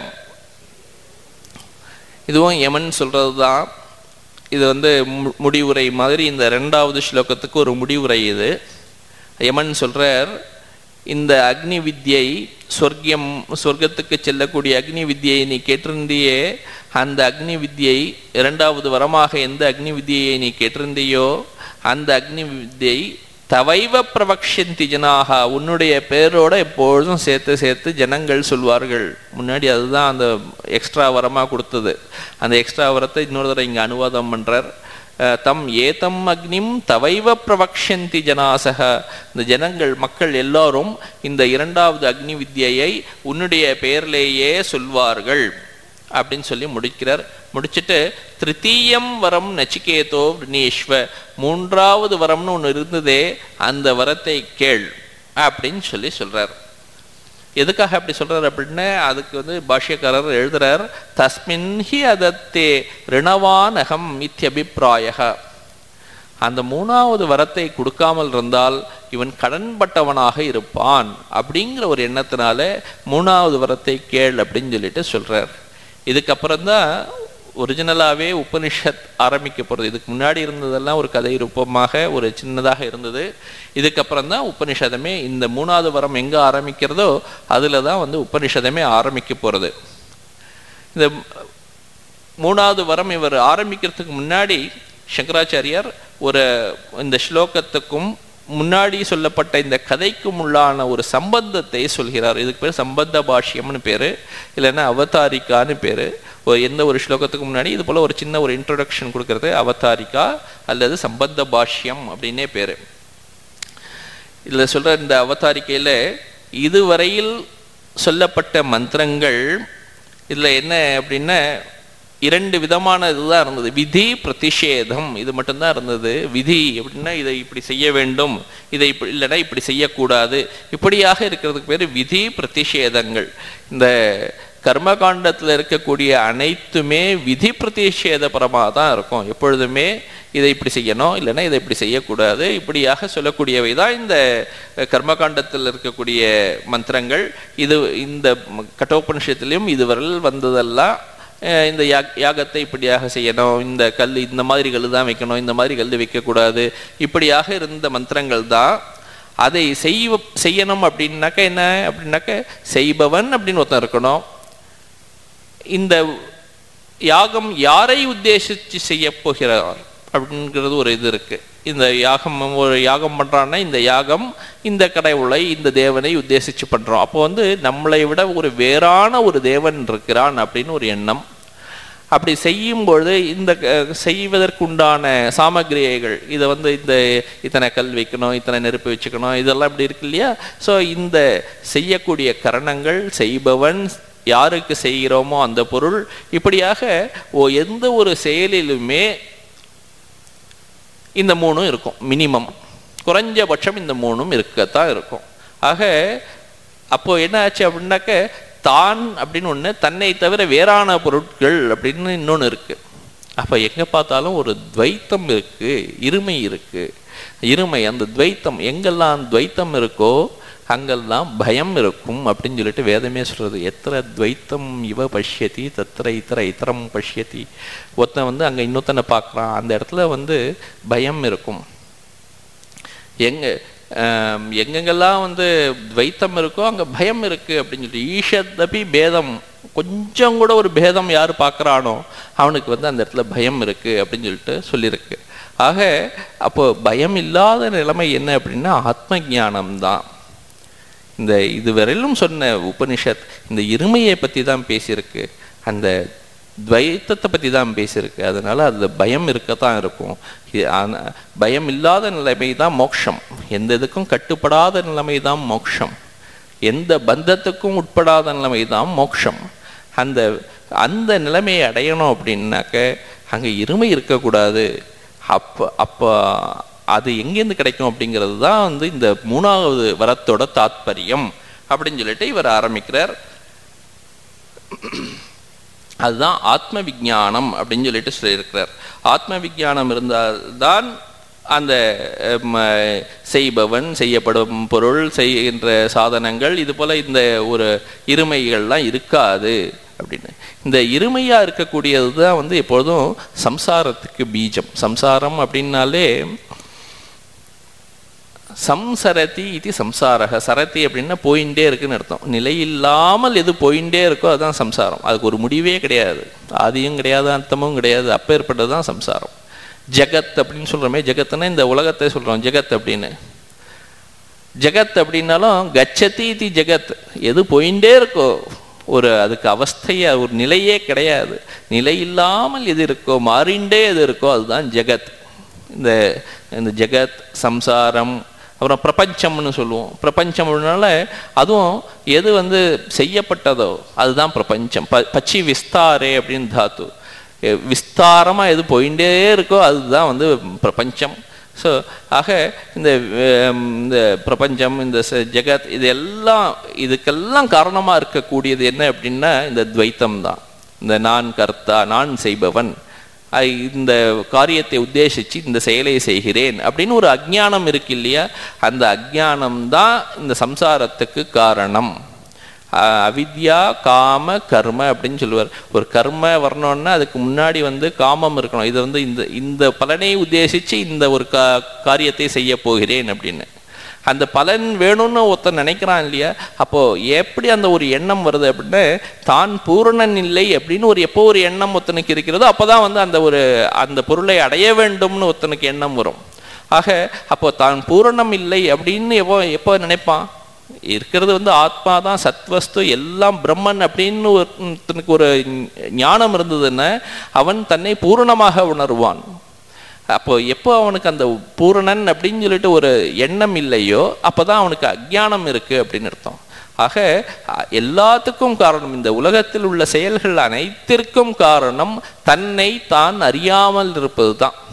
இதுவும் யமன் சொல்றது தான் இது வந்து மு- முடிவுரை மாதிரி இந்த ரெண்டாவது ஸ்லோகத்துக்கு ஒரு முடிவுரை இது யமன் சொல்றார் இந்த அக்னி வித்யை சொர்க்கியம் சொர்க்கத்துக்கு செல்லக்கூடிய அக்னி வித்யை நீ கேட்டிருந்தியே அந்த அக்னி வித்யை இரண்டாவது வரமாக எந்த அக்னி வித்யை நீ கேட்டிருந்தியோ அந்த அக்னி வித்யை தவைவ பிரவக்ஷந்தி ஜனாக உன்னுடைய பேரோட எப்பொழுதும் சேர்த்து சேர்த்து ஜனங்கள் சொல்வார்கள் முன்னாடி அதுதான் அந்த எக்ஸ்ட்ரா வரமாக கொடுத்தது அந்த எக்ஸ்ட்ரா வரத்தை இன்னொரு தடவை இங்கே அனுவாதம் பண்றார் அஹ் தம் ஏதம் அக்னிம் தவைவ பிரவக்ஷந்தி ஜனாசக இந்த ஜனங்கள் மக்கள் எல்லாரும் இந்த இரண்டாவது அக்னி வித்யையை உன்னுடைய பெயர்லேயே சொல்வார்கள் அப்படின்னு சொல்லி முடிக்கிறார் முடிச்சிட்டு திருத்தீயம் வரம் நச்சிகேதோ வினீஸ்வ மூன்றாவது வரம்னு ஒன்று இருந்ததே அந்த வரத்தை கேள் அப்படின்னு சொல்லி சொல்றார் எதுக்காக அப்படி சொல்றார் அப்படின்னா அதுக்கு வந்து பாஷ்யக்காரர் எழுதுறார் தஸ்மின் ஹி அதத்தே ரிணவான் அகம் இத்தியபிப்பிராய அந்த மூணாவது வரத்தை கொடுக்காமல் இருந்தால் இவன் கடன்பட்டவனாக இருப்பான் அப்படிங்கிற ஒரு எண்ணத்தினால மூணாவது வரத்தை கேள் அப்படின்னு சொல்லிட்டு சொல்றார் இதுக்கப்புறம் தான் ஒரிஜினலாகவே உபனிஷத் ஆரம்பிக்க போகிறது இதுக்கு முன்னாடி இருந்ததெல்லாம் ஒரு கதை ரூபமாக ஒரு சின்னதாக இருந்தது இதுக்கப்புறம் தான் உபனிஷதமே இந்த மூணாவது வரம் எங்கே ஆரம்பிக்கிறதோ அதில் தான் வந்து உபனிஷதமே ஆரம்பிக்க போகிறது இந்த மூணாவது வரம் இவர் ஆரம்பிக்கிறதுக்கு முன்னாடி சங்கராச்சாரியார் ஒரு இந்த ஸ்லோகத்துக்கும் முன்னாடி சொல்லப்பட்ட இந்த கதைக்கும் உள்ளான ஒரு சம்பந்தத்தை சொல்கிறார் இதுக்கு பேர் சம்பந்த பாஷ்யம்னு பேர் இல்லைன்னா அவதாரிக்கான்னு பேர் ஒரு எந்த ஒரு ஸ்லோகத்துக்கு முன்னாடி இது போல் ஒரு சின்ன ஒரு இன்ட்ரொடக்ஷன் கொடுக்கறது அவதாரிக்கா அல்லது சம்பந்த பாஷ்யம் அப்படின்னே பேர் இதில் சொல்கிற இந்த அவதாரிக்கையில் இதுவரையில் சொல்லப்பட்ட மந்திரங்கள் இதில் என்ன அப்படின்னா இரண்டு விதமான இதுதான் இருந்தது விதி பிரதிஷேதம் இது மட்டும்தான் இருந்தது விதி எப்படின்னா இதை இப்படி செய்ய வேண்டும் இதை இப்படி இல்லைன்னா இப்படி செய்யக்கூடாது இப்படியாக இருக்கிறதுக்கு பேர் விதி பிரதிஷேதங்கள் இந்த கர்மகாண்டத்தில் இருக்கக்கூடிய அனைத்துமே விதி பிரதிஷேதபரமாக தான் இருக்கும் எப்பொழுதுமே இதை இப்படி செய்யணும் இல்லைன்னா இதை இப்படி செய்யக்கூடாது இப்படியாக சொல்லக்கூடியவை தான் இந்த கர்மகாண்டத்தில் இருக்கக்கூடிய மந்திரங்கள் இது இந்த கட்டோபனிஷத்துலேயும் இதுவரையில் வந்ததெல்லாம் அஹ் இந்த யாக யாகத்தை இப்படியாக செய்யணும் இந்த கல் இந்த மாதிரி கல் தான் வைக்கணும் இந்த மாதிரி கல் வைக்கக்கூடாது இப்படியாக இருந்த மந்திரங்கள் தான் அதை செய்வ செய்யணும் அப்படின்னாக்க என்ன அப்படின்னாக்க செய்பவன் அப்படின்னு ஒருத்தன் இருக்கணும் இந்த யாகம் யாரை உத்தேசித்து செய்ய போகிறார் அப்படிங்கிறது ஒரு இது இருக்கு இந்த யாகம் ஒரு யாகம் பண்றான்னா இந்த யாகம் இந்த கடவுளை இந்த தேவனை உத்தேசிச்சு பண்றோம் அப்போ வந்து நம்மளை விட ஒரு வேறான ஒரு தேவன் இருக்கிறான் அப்படின்னு ஒரு எண்ணம் அப்படி செய்யும் பொழுது இந்த க- செய்வதற்குண்டான சாமகிரிகள் இதை வந்து இந்த இத்தனை கல் வைக்கணும் இத்தனை நெருப்பு வச்சுக்கணும் இதெல்லாம் இப்படி இருக்கு இல்லையா ஸோ இந்த செய்யக்கூடிய கரணங்கள் செய்பவன் யாருக்கு செய்கிறோமோ அந்த பொருள் இப்படியாக ஓ எந்த ஒரு செயலிலுமே இந்த மூணும் இருக்கும் மினிமம் குறைஞ்சபட்சம் இந்த மூணும் இருக்கத்தான் இருக்கும் ஆக அப்போ என்ன ஆச்சு அப்படின்னாக்க தான் அப்படின்னு ஒன்று தன்னை தவிர வேறான பொருட்கள் அப்படின்னு இன்னொன்று இருக்கு அப்போ எங்கே பார்த்தாலும் ஒரு துவைத்தம் இருக்கு இருமை இருக்கு இருமை அந்த துவைத்தம் எங்கெல்லாம் துவைத்தம் இருக்கோ அங்கெல்லாம் பயம் இருக்கும் அப்படின்னு சொல்லிட்டு வேதமே சொல்றது எத்திர துவைத்தம் இவ பஷ்யதி தத்திர இத்தர இத்தரம் பஷ்யதி ஒருத்தன் வந்து அங்கே இன்னொருத்தனை பார்க்குறான் அந்த இடத்துல வந்து பயம் இருக்கும் எங்க ஆம், எங்கெங்கெல்லாம் வந்து துவைத்தம் இருக்கோ அங்க பயம் இருக்கு அப்படின்னு சொல்லிட்டு ஈஷத்தபி பேதம் கொஞ்சம் கூட ஒரு பேதம் யார் பார்க்கறானோ அவனுக்கு வந்து அந்த இடத்துல பயம் இருக்கு அப்படின்னு சொல்லிட்டு சொல்லியிருக்கு ஆக அப்போ பயம் இல்லாத நிலைமை என்ன அப்படின்னா ஆத்ம ஞானம் தான் இந்த இதுவரையிலும் சொன்ன உபனிஷத் இந்த இருமையை பற்றி தான் பேசியிருக்கு அந்த துவைத்தத்தை பற்றி தான் பேசியிருக்கு அதனால அதில் பயம் இருக்கத்தான் இருக்கும் இது ஆன- பயம் இல்லாத நிலைமை தான் மோட்சம் எந்த இதுக்கும் கட்டுப்படாத நிலைமை தான் மோட்சம் எந்த பந்தத்துக்கும் உட்படாத நிலைமை தான் மோட்சம் அந்த அந்த நிலைமையை அடையணும் அப்படின்னாக்க அங்கே இருமை இருக்கக்கூடாது அப்போ அப்போ அது எங்கேருந்து கிடைக்கும் அப்படிங்கிறது தான் வந்து இந்த மூணாவது வரத்தோட தாத்பரியம் அப்படின்னு சொல்லிட்டு இவர் ஆரம்பிக்கிறார் அதுதான் ஆத்ம விஞ்ஞானம் அப்படின்னு சொல்லிட்டு சொல்லியிருக்கிறார் ஆத்ம விஞ்ஞானம் இருந்தால்தான் அந்த ம, செய்பவன் செய்யப்படும் பொருள் செய்கின்ற சாதனங்கள் இது போல இந்த ஒரு இருமைகள்லாம் இருக்காது அப்படின்னு இந்த இருமையா இருக்கக்கூடியது தான் வந்து எப்பொழுதும் சம்சாரத்துக்கு பீஜம் சம்சாரம் அப்படின்னாலே சம்சரதி இது சம்சாரக சரதி அப்படின்னா போயிட்டே இருக்குன்னு அர்த்தம் நிலையில்லாமல் எது போயிட்டே இருக்கோ அதுதான் சம்சாரம் அதுக்கு ஒரு முடிவே கிடையாது ஆதியும் கிடையாது அந்தமும் கிடையாது அப்பேற்பட்டது தான் சம்சாரம் ஜெகத் அப்படின்னு சொல்றோமே ஜெகத்னா இந்த உலகத்தை சொல்றோம் ஜெகத் அப்படின்னு ஜெகத் அப்படின்னாலும் கச்சதி இது ஜெகத் எது போயிட்டே இருக்கோ ஒரு அதுக்கு அவஸ்தைய ஒரு நிலையே கிடையாது நிலை இல்லாமல் எது இருக்கோ மாறிண்டே எது இருக்கோ அதுதான் ஜெகத் இந்த இந்த ஜெகத் சம்சாரம் அப்புறம் பிரபஞ்சம்னு சொல்லுவோம் பிரபஞ்சம் அப்படின்னால அதுவும் எது வந்து செய்யப்பட்டதோ அதுதான் பிரபஞ்சம் ப பச்சி விஸ்தாரே அப்படின்னு தாத்து எ- விஸ்தாரமா எது போயிட்டே இருக்கோ அதுதான் வந்து பிரபஞ்சம் ஸோ ஆக இந்த ஹம், இந்த பிரபஞ்சம் இந்த ச- ஜெகத் இது எல்லாம் இதுக்கெல்லாம் காரணமாக இருக்கக்கூடியது என்ன அப்படின்னா இந்த துவைத்தம் தான் இந்த நான் கர்த்தா நான் செய்பவன் ஐ, இந்த காரியத்தை உத்தேசித்து இந்த செயலை செய்கிறேன் அப்படின்னு ஒரு அஜ்ஞானம் இருக்கு இல்லையா அந்த அஜ்ஞானம் தான் இந்த சம்சாரத்துக்கு காரணம் அஹ் அவித்யா காம கர்ம அப்படின்னு சொல்லுவார் ஒரு கர்ம வரணும்னா அதுக்கு முன்னாடி வந்து காமம் இருக்கணும் இது வந்து இந்த இந்த பலனை உத்தேசித்து இந்த ஒரு கா காரியத்தை செய்ய போகிறேன் அப்படின்னு அந்த பலன் வேணும்னு ஒருத்தன் நினைக்கிறான் இல்லையா அப்போ எப்படி அந்த ஒரு எண்ணம் வருது அப்படின்னா தான் பூரணன் இல்லை அப்படின்னு ஒரு எப்போ ஒரு எண்ணம் ஒருத்தனுக்கு இருக்கிறதோ அப்பதான் வந்து அந்த ஒரு அந்த பொருளை அடைய வேண்டும்னு ஒருத்தனுக்கு எண்ணம் வரும் ஆக அப்போ தான் பூரணம் இல்லை அப்படின்னு எப்போ எப்போ நினைப்பான் இருக்கிறது வந்து ஆத்மா தான் சத்வஸ்து எல்லாம் பிரம்மன் அப்படின்னு ஒருத்தனுக்கு ஒரு ஞானம் இருந்ததுன்னா அவன் தன்னை பூரணமாக உணர்வான் அப்போ எப்போ அவனுக்கு அந்த பூரணன் அப்படின்னு சொல்லிட்டு ஒரு எண்ணம் இல்லையோ அப்பதான் அவனுக்கு அஜ்ஞானம் இருக்கு அப்படின்னு அர்த்தம் ஆக அ- எல்லாத்துக்கும் காரணம் இந்த உலகத்தில் உள்ள செயல்கள் அனைத்திற்கும் காரணம் தன்னை தான் அறியாமல் இருப்பது தான்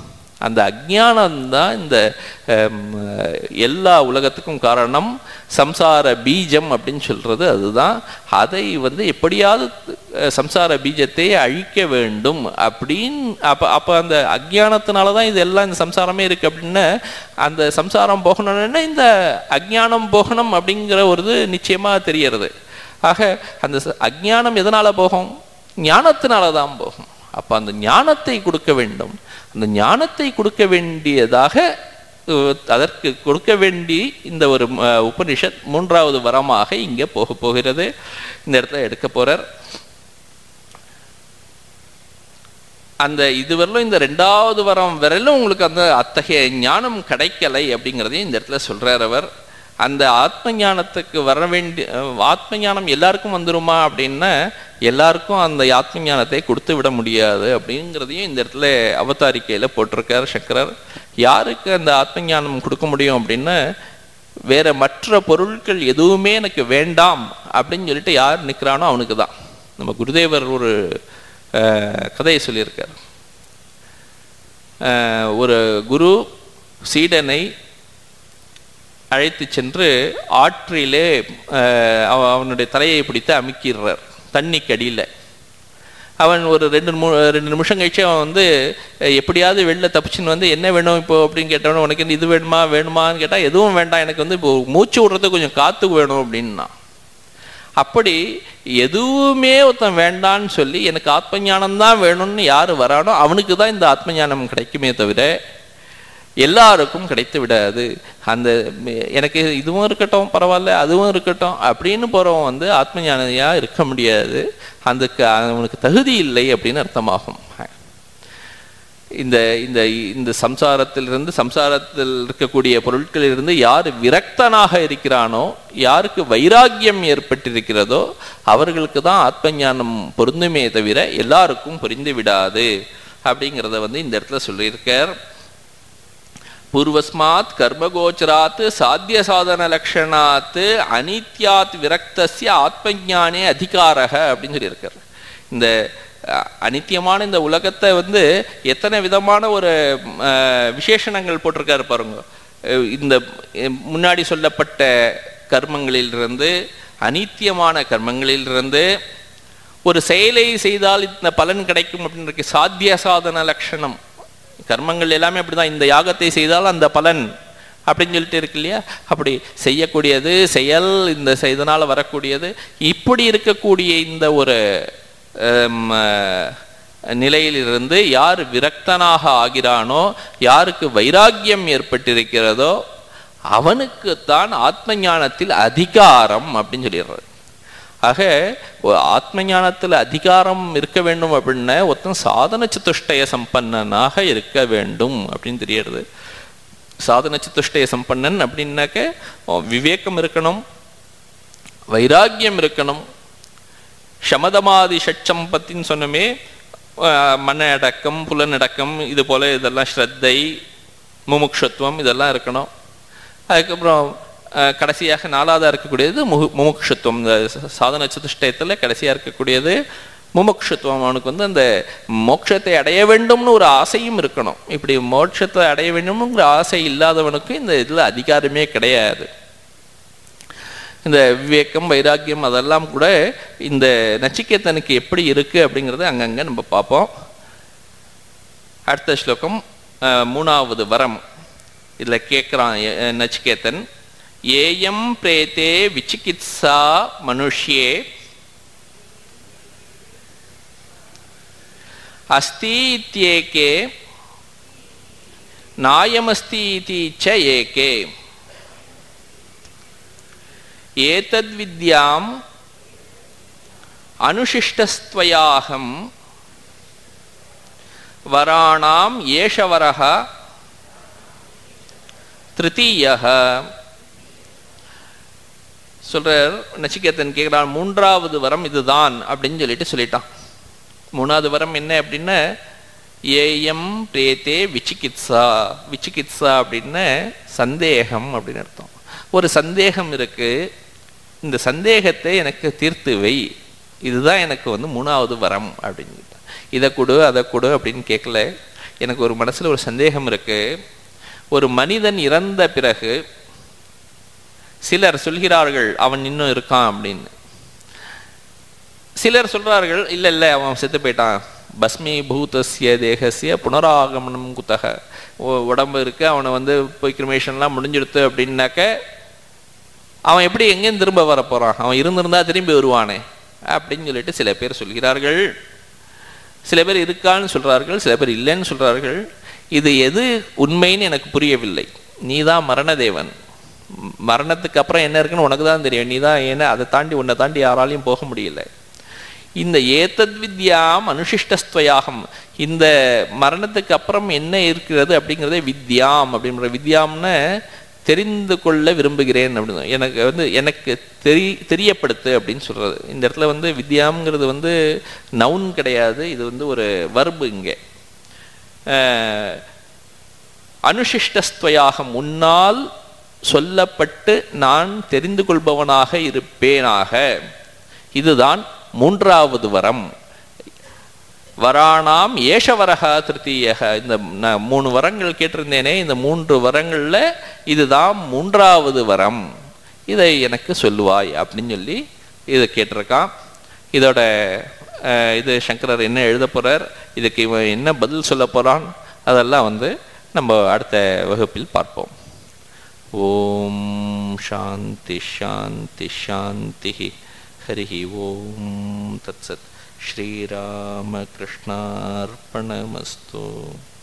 அந்த அஜ்ஞானம் தான் இந்த ஹம், எல்லா உலகத்துக்கும் காரணம் சம்சார பீஜம் அப்படின்னு சொல்றது அதுதான் அதை வந்து எப்படியாவது அஹ், சம்சார பீஜத்தை அழிக்க வேண்டும் அப்படின்னு அப்போ அப்போ அந்த அஜ்ஞானத்தினால தான் இது எல்லாம் இந்த சம்சாரமே இருக்கு அப்படின்னு அந்த சம்சாரம் போகணும்னா இந்த அஜ்ஞானம் போகணும் அப்படிங்கிற ஒரு இது நிச்சயமா தெரியறது ஆக அந்த ச- அஜ்ஞானம் எதனால போகும் ஞானத்தினால தான் போகும் அப்ப அந்த ஞானத்தை கொடுக்க வேண்டும் அந்த ஞானத்தை கொடுக்க வேண்டியதாக அஹ், அதற்கு கொடுக்க வேண்டி இந்த ஒரு அஹ், உபனிஷத் மூன்றாவது வரமாக இங்கே போக போகிறது இந்த இடத்துல எடுக்க போறார் அந்த இதுவரையிலும் இந்த ரெண்டாவது வரம் வரையிலும் உங்களுக்கு அந்த அத்தகைய ஞானம் கிடைக்கலை அப்படிங்கிறதையும் இந்த இடத்துல சொல்றார் அவர் அந்த ஆத்ம ஞானத்துக்கு வர வேண்டிய அஹ், ஆத்ம ஞானம் எல்லாருக்கும் வந்துருமா அப்படின்னா எல்லாருக்கும் அந்த ஆத்ம ஞானத்தை கொடுத்து விட முடியாது அப்படிங்கிறதையும் இந்த இடத்துல அவதாரிக்கையில போட்டிருக்கார் சங்கரர் யாருக்கு அந்த ஆத்ம ஞானம் கொடுக்க முடியும் அப்படின்னா வேற மற்ற பொருட்கள் எதுவுமே எனக்கு வேண்டாம் அப்படின்னு சொல்லிட்டு யார் நிற்கிறானோ அவனுக்கு தான் நம்ம குருதேவர் ஒரு அஹ், கதையை சொல்லியிருக்கார் அஹ், ஒரு குரு சீடனை அழைத்து சென்று ஆற்றிலே அஹ், அவ- அவனுடைய தலையை பிடித்து அமுக்கிடுறார் தண்ணிக்கு அடியில் அவன் ஒரு ரெண்டு மூ ரெண்டு நிமிஷம் கழிச்சு அவன் வந்து அஹ், எப்படியாவது வெளில தப்பிச்சுன்னு வந்து என்ன வேணும் இப்போ அப்படின்னு கேட்டவன உனக்கு என்ன இது வேணுமா வேணுமான்னு கேட்டால் எதுவும் வேண்டாம் எனக்கு வந்து இப்போ மூச்சு விடுறதுக்கு கொஞ்சம் காத்து வேணும் அப்படின்னா அப்படி எதுவுமே ஒருத்தன் வேண்டான்னு சொல்லி எனக்கு ஆத்ம ஞானம் தான் வேணும்னு யார் வரானோ அவனுக்கு தான் இந்த ஆத்ம ஞானம் கிடைக்குமே தவிர எல்லாருக்கும் கிடைத்து விடாது அந்த மே- எனக்கு இதுவும் இருக்கட்டும் பரவாயில்ல அதுவும் இருக்கட்டும் அப்படின்னு போறவன் வந்து ஆத்ம ஞானியா இருக்க முடியாது அதுக்கு அவனுக்கு தகுதி இல்லை அப்படின்னு அர்த்தமாகும் இந்த இந்த இந்த சம்சாரத்திலிருந்து சம்சாரத்தில் இருக்கக்கூடிய பொருட்களிலிருந்து யார் விரக்தனாக இருக்கிறானோ யாருக்கு வைராக்கியம் ஏற்பட்டிருக்கிறதோ அவர்களுக்கு தான் ஆத்ம ஞானம் பொருந்துமே தவிர எல்லாருக்கும் புரிந்து விடாது அப்படிங்கிறத வந்து இந்த இடத்துல சொல்லியிருக்கார் பூர்வஸ்மாத் கர்மகோச்சராத் சாத்திய சாதன லட்சணாத் அனித்யாத் விரக்தஸ்ய ஆத்மஞானே அதிகாரக அப்படின்னு சொல்லியிருக்கார் இந்த அஹ், அனித்தியமான இந்த உலகத்தை வந்து எத்தனை விதமான ஒரு அஹ், விசேஷணங்கள் போட்டிருக்காரு பாருங்க அஹ், இந்த அஹ், முன்னாடி சொல்லப்பட்ட கர்மங்களிலிருந்து அனித்தியமான கர்மங்களிலிருந்து ஒரு செயலை செய்தால் இந்த பலன் கிடைக்கும் அப்படின்னு இருக்கு சாத்திய சாதன லட்சணம் கர்மங்கள் எல்லாமே அப்படிதான் இந்த யாகத்தை செய்தால் அந்த பலன் அப்படின்னு சொல்லிட்டு இருக்கு இல்லையா அப்படி செய்யக்கூடியது செயல் இந்த செ- இதனால வரக்கூடியது இப்படி இருக்கக்கூடிய இந்த ஒரு ஹம், அஹ், நிலையிலிருந்து யார் விரக்தனாக ஆகிறானோ யாருக்கு வைராக்கியம் ஏற்பட்டிருக்கிறதோ அவனுக்குத்தான் ஆத்ம ஞானத்தில் அதிகாரம் அப்படின்னு சொல்லிடுறாரு ஆக ஒ- ஆத்ம ஞானத்தில் அதிகாரம் இருக்க வேண்டும் அப்படின்னா ஒருத்தன் சாதன சதுஷ்டய சம்பன்னனாக இருக்க வேண்டும் அப்படின்னு தெரியறது சாதன சதுஷ்டய சம்பன்னன் அப்படின்னாக்க அவன் விவேகம் இருக்கணும் வைராக்கியம் இருக்கணும் சமதமாதி ஷட்சம்பத்தின்னு சொன்னமே அஹ், மன அடக்கம் புலனடக்கம் இது போல இதெல்லாம் ஸ்ரத்தை முமுக்ஷத்துவம் இதெல்லாம் இருக்கணும் அதுக்கப்புறம் அஹ், கடைசியாக நாலாவதா இருக்கக்கூடியது முகு முமுக்ஷத்துவம் இந்த ச- சாதன சதுஷ்டயத்தில் கடைசியா இருக்கக்கூடியது முமுக்ஷத்துவம் அவனுக்கு வந்து அந்த மோட்சத்தை அடைய வேண்டும்னு ஒரு ஆசையும் இருக்கணும் இப்படி மோட்சத்தை அடைய வேண்டும்ங்கிற ஆசை இல்லாதவனுக்கு இந்த இதுல அதிகாரமே கிடையாது இந்த விவேகம் வைராக்கியம் அதெல்லாம் கூட இந்த நச்சிகேத்தனுக்கு எப்படி இருக்கு அப்படிங்கறத அங்கங்க நம்ம பார்ப்போம் அடுத்த ஸ்லோகம் அஹ், மூணாவது வரம் இதுல கேட்குறான் நச்சிகேத்தன் ஏயம் பிரேத்தே விசிகித்சா மனுஷ்யே அஸ்தி இத்யேகே நாயமஸ்தி இதி ச ஏகே ஏதத்வித்யாம் அனுசிஷ்டஸ்த்வயாகம் வராணாம் ஏஷவரக திருத்தீயக சொல்றார் நச்சிகேத்தன் கேட்கிறான் மூன்றாவது வரம் இதுதான் அப்படின்னு சொல்லிட்டு சொல்லிட்டான் மூணாவது வரம் என்ன அப்படின்னா ஏயம் பிரேத்தே விசிகித்சா விசிகித்சா அப்படின்னு சந்தேகம் அப்படின்னு அர்த்தம் ஒரு சந்தேகம் இருக்கு இந்த சந்தேகத்தை எனக்கு தீர்த்து வை இதுதான் எனக்கு வந்து மூணாவது வரம் அப்படின்னு இதை கொடு அதை கொடு அப்படின்னு கேட்கல எனக்கு ஒரு மனசுல ஒரு சந்தேகம் இருக்கு ஒரு மனிதன் இறந்த பிறகு சிலர் சொல்கிறார்கள் அவன் இன்னும் இருக்கான் அப்படின்னு சிலர் சொல்றார்கள் இல்ல இல்ல அவன் செத்து போயிட்டான் பஸ்மி பூதஸ்ய தேகசிய புனராகமனம் குத்தக உ- உடம்பு இருக்கு அவனை வந்து போய் கிரிமேஷன்லாம் முடிஞ்சிடுத்து அப்படின்னாக்க அவன் எப்படி எங்கேயும் திரும்ப வர போறான் அவன் இருந்திருந்தா திரும்பி வருவானே அப்படின்னு சொல்லிட்டு சில பேர் சொல்கிறார்கள் சில பேர் இருக்கான்னு சொல்றார்கள் சில பேர் இல்லைன்னு சொல்றார்கள் இது எது உண்மைன்னு எனக்கு புரியவில்லை நீதான் மரணதேவன் ம், மரணத்துக்கு அப்புறம் என்ன இருக்குன்னு உனக்கு தான் தெரியும் நீ தான் ஏன்னா அதை தாண்டி உன்னை தாண்டி யாராலையும் போக முடியல இந்த ஏத்தத் வித்யாம் அனுசிஷ்டஸ்துவயாகம் இந்த மரணத்துக்கு அப்புறம் என்ன இருக்கிறது அப்படிங்கிறதே வித்யாம் அப்படின்ற வித்யாம்னு தெரிந்து கொள்ள விரும்புகிறேன் அப்படின்னு எனக்கு வந்து எனக்கு தெரி தெரியப்படுத்து அப்படின்னு சொல்றது இந்த இடத்துல வந்து வித்யாம்ங்கிறது வந்து நவுன் கிடையாது இது வந்து ஒரு வர்பு இங்கே அஹ், அனுசிஷ்டஸ்துவயாக முன்னால் சொல்லப்பட்டு நான் தெரிந்து கொள்பவனாக இருப்பேனாக இதுதான் மூன்றாவது வரம் வராணாம் ஏஷவரக திருத்தீயக இந்த நான் மூணு வரங்கள் கேட்டிருந்தேனே இந்த மூன்று வரங்கள்ல இதுதான் மூன்றாவது வரம் இதை எனக்கு சொல்லுவாய் அப்படின்னு சொல்லி இதை கேட்டிருக்கான் இதோட அஹ், இது சங்கரர் என்ன எழுத போறார் இதுக்கு இவன் என்ன பதில் சொல்ல போறான் அதெல்லாம் வந்து நம்ம அடுத்த வகுப்பில் பார்ப்போம் ஓம் சாந்தி ஷாந்தி ஷாந்தி ஹரி ஓம் தத்சத் ஸ்ரீராமகிருஷ்ணார்ப்பணமஸ்து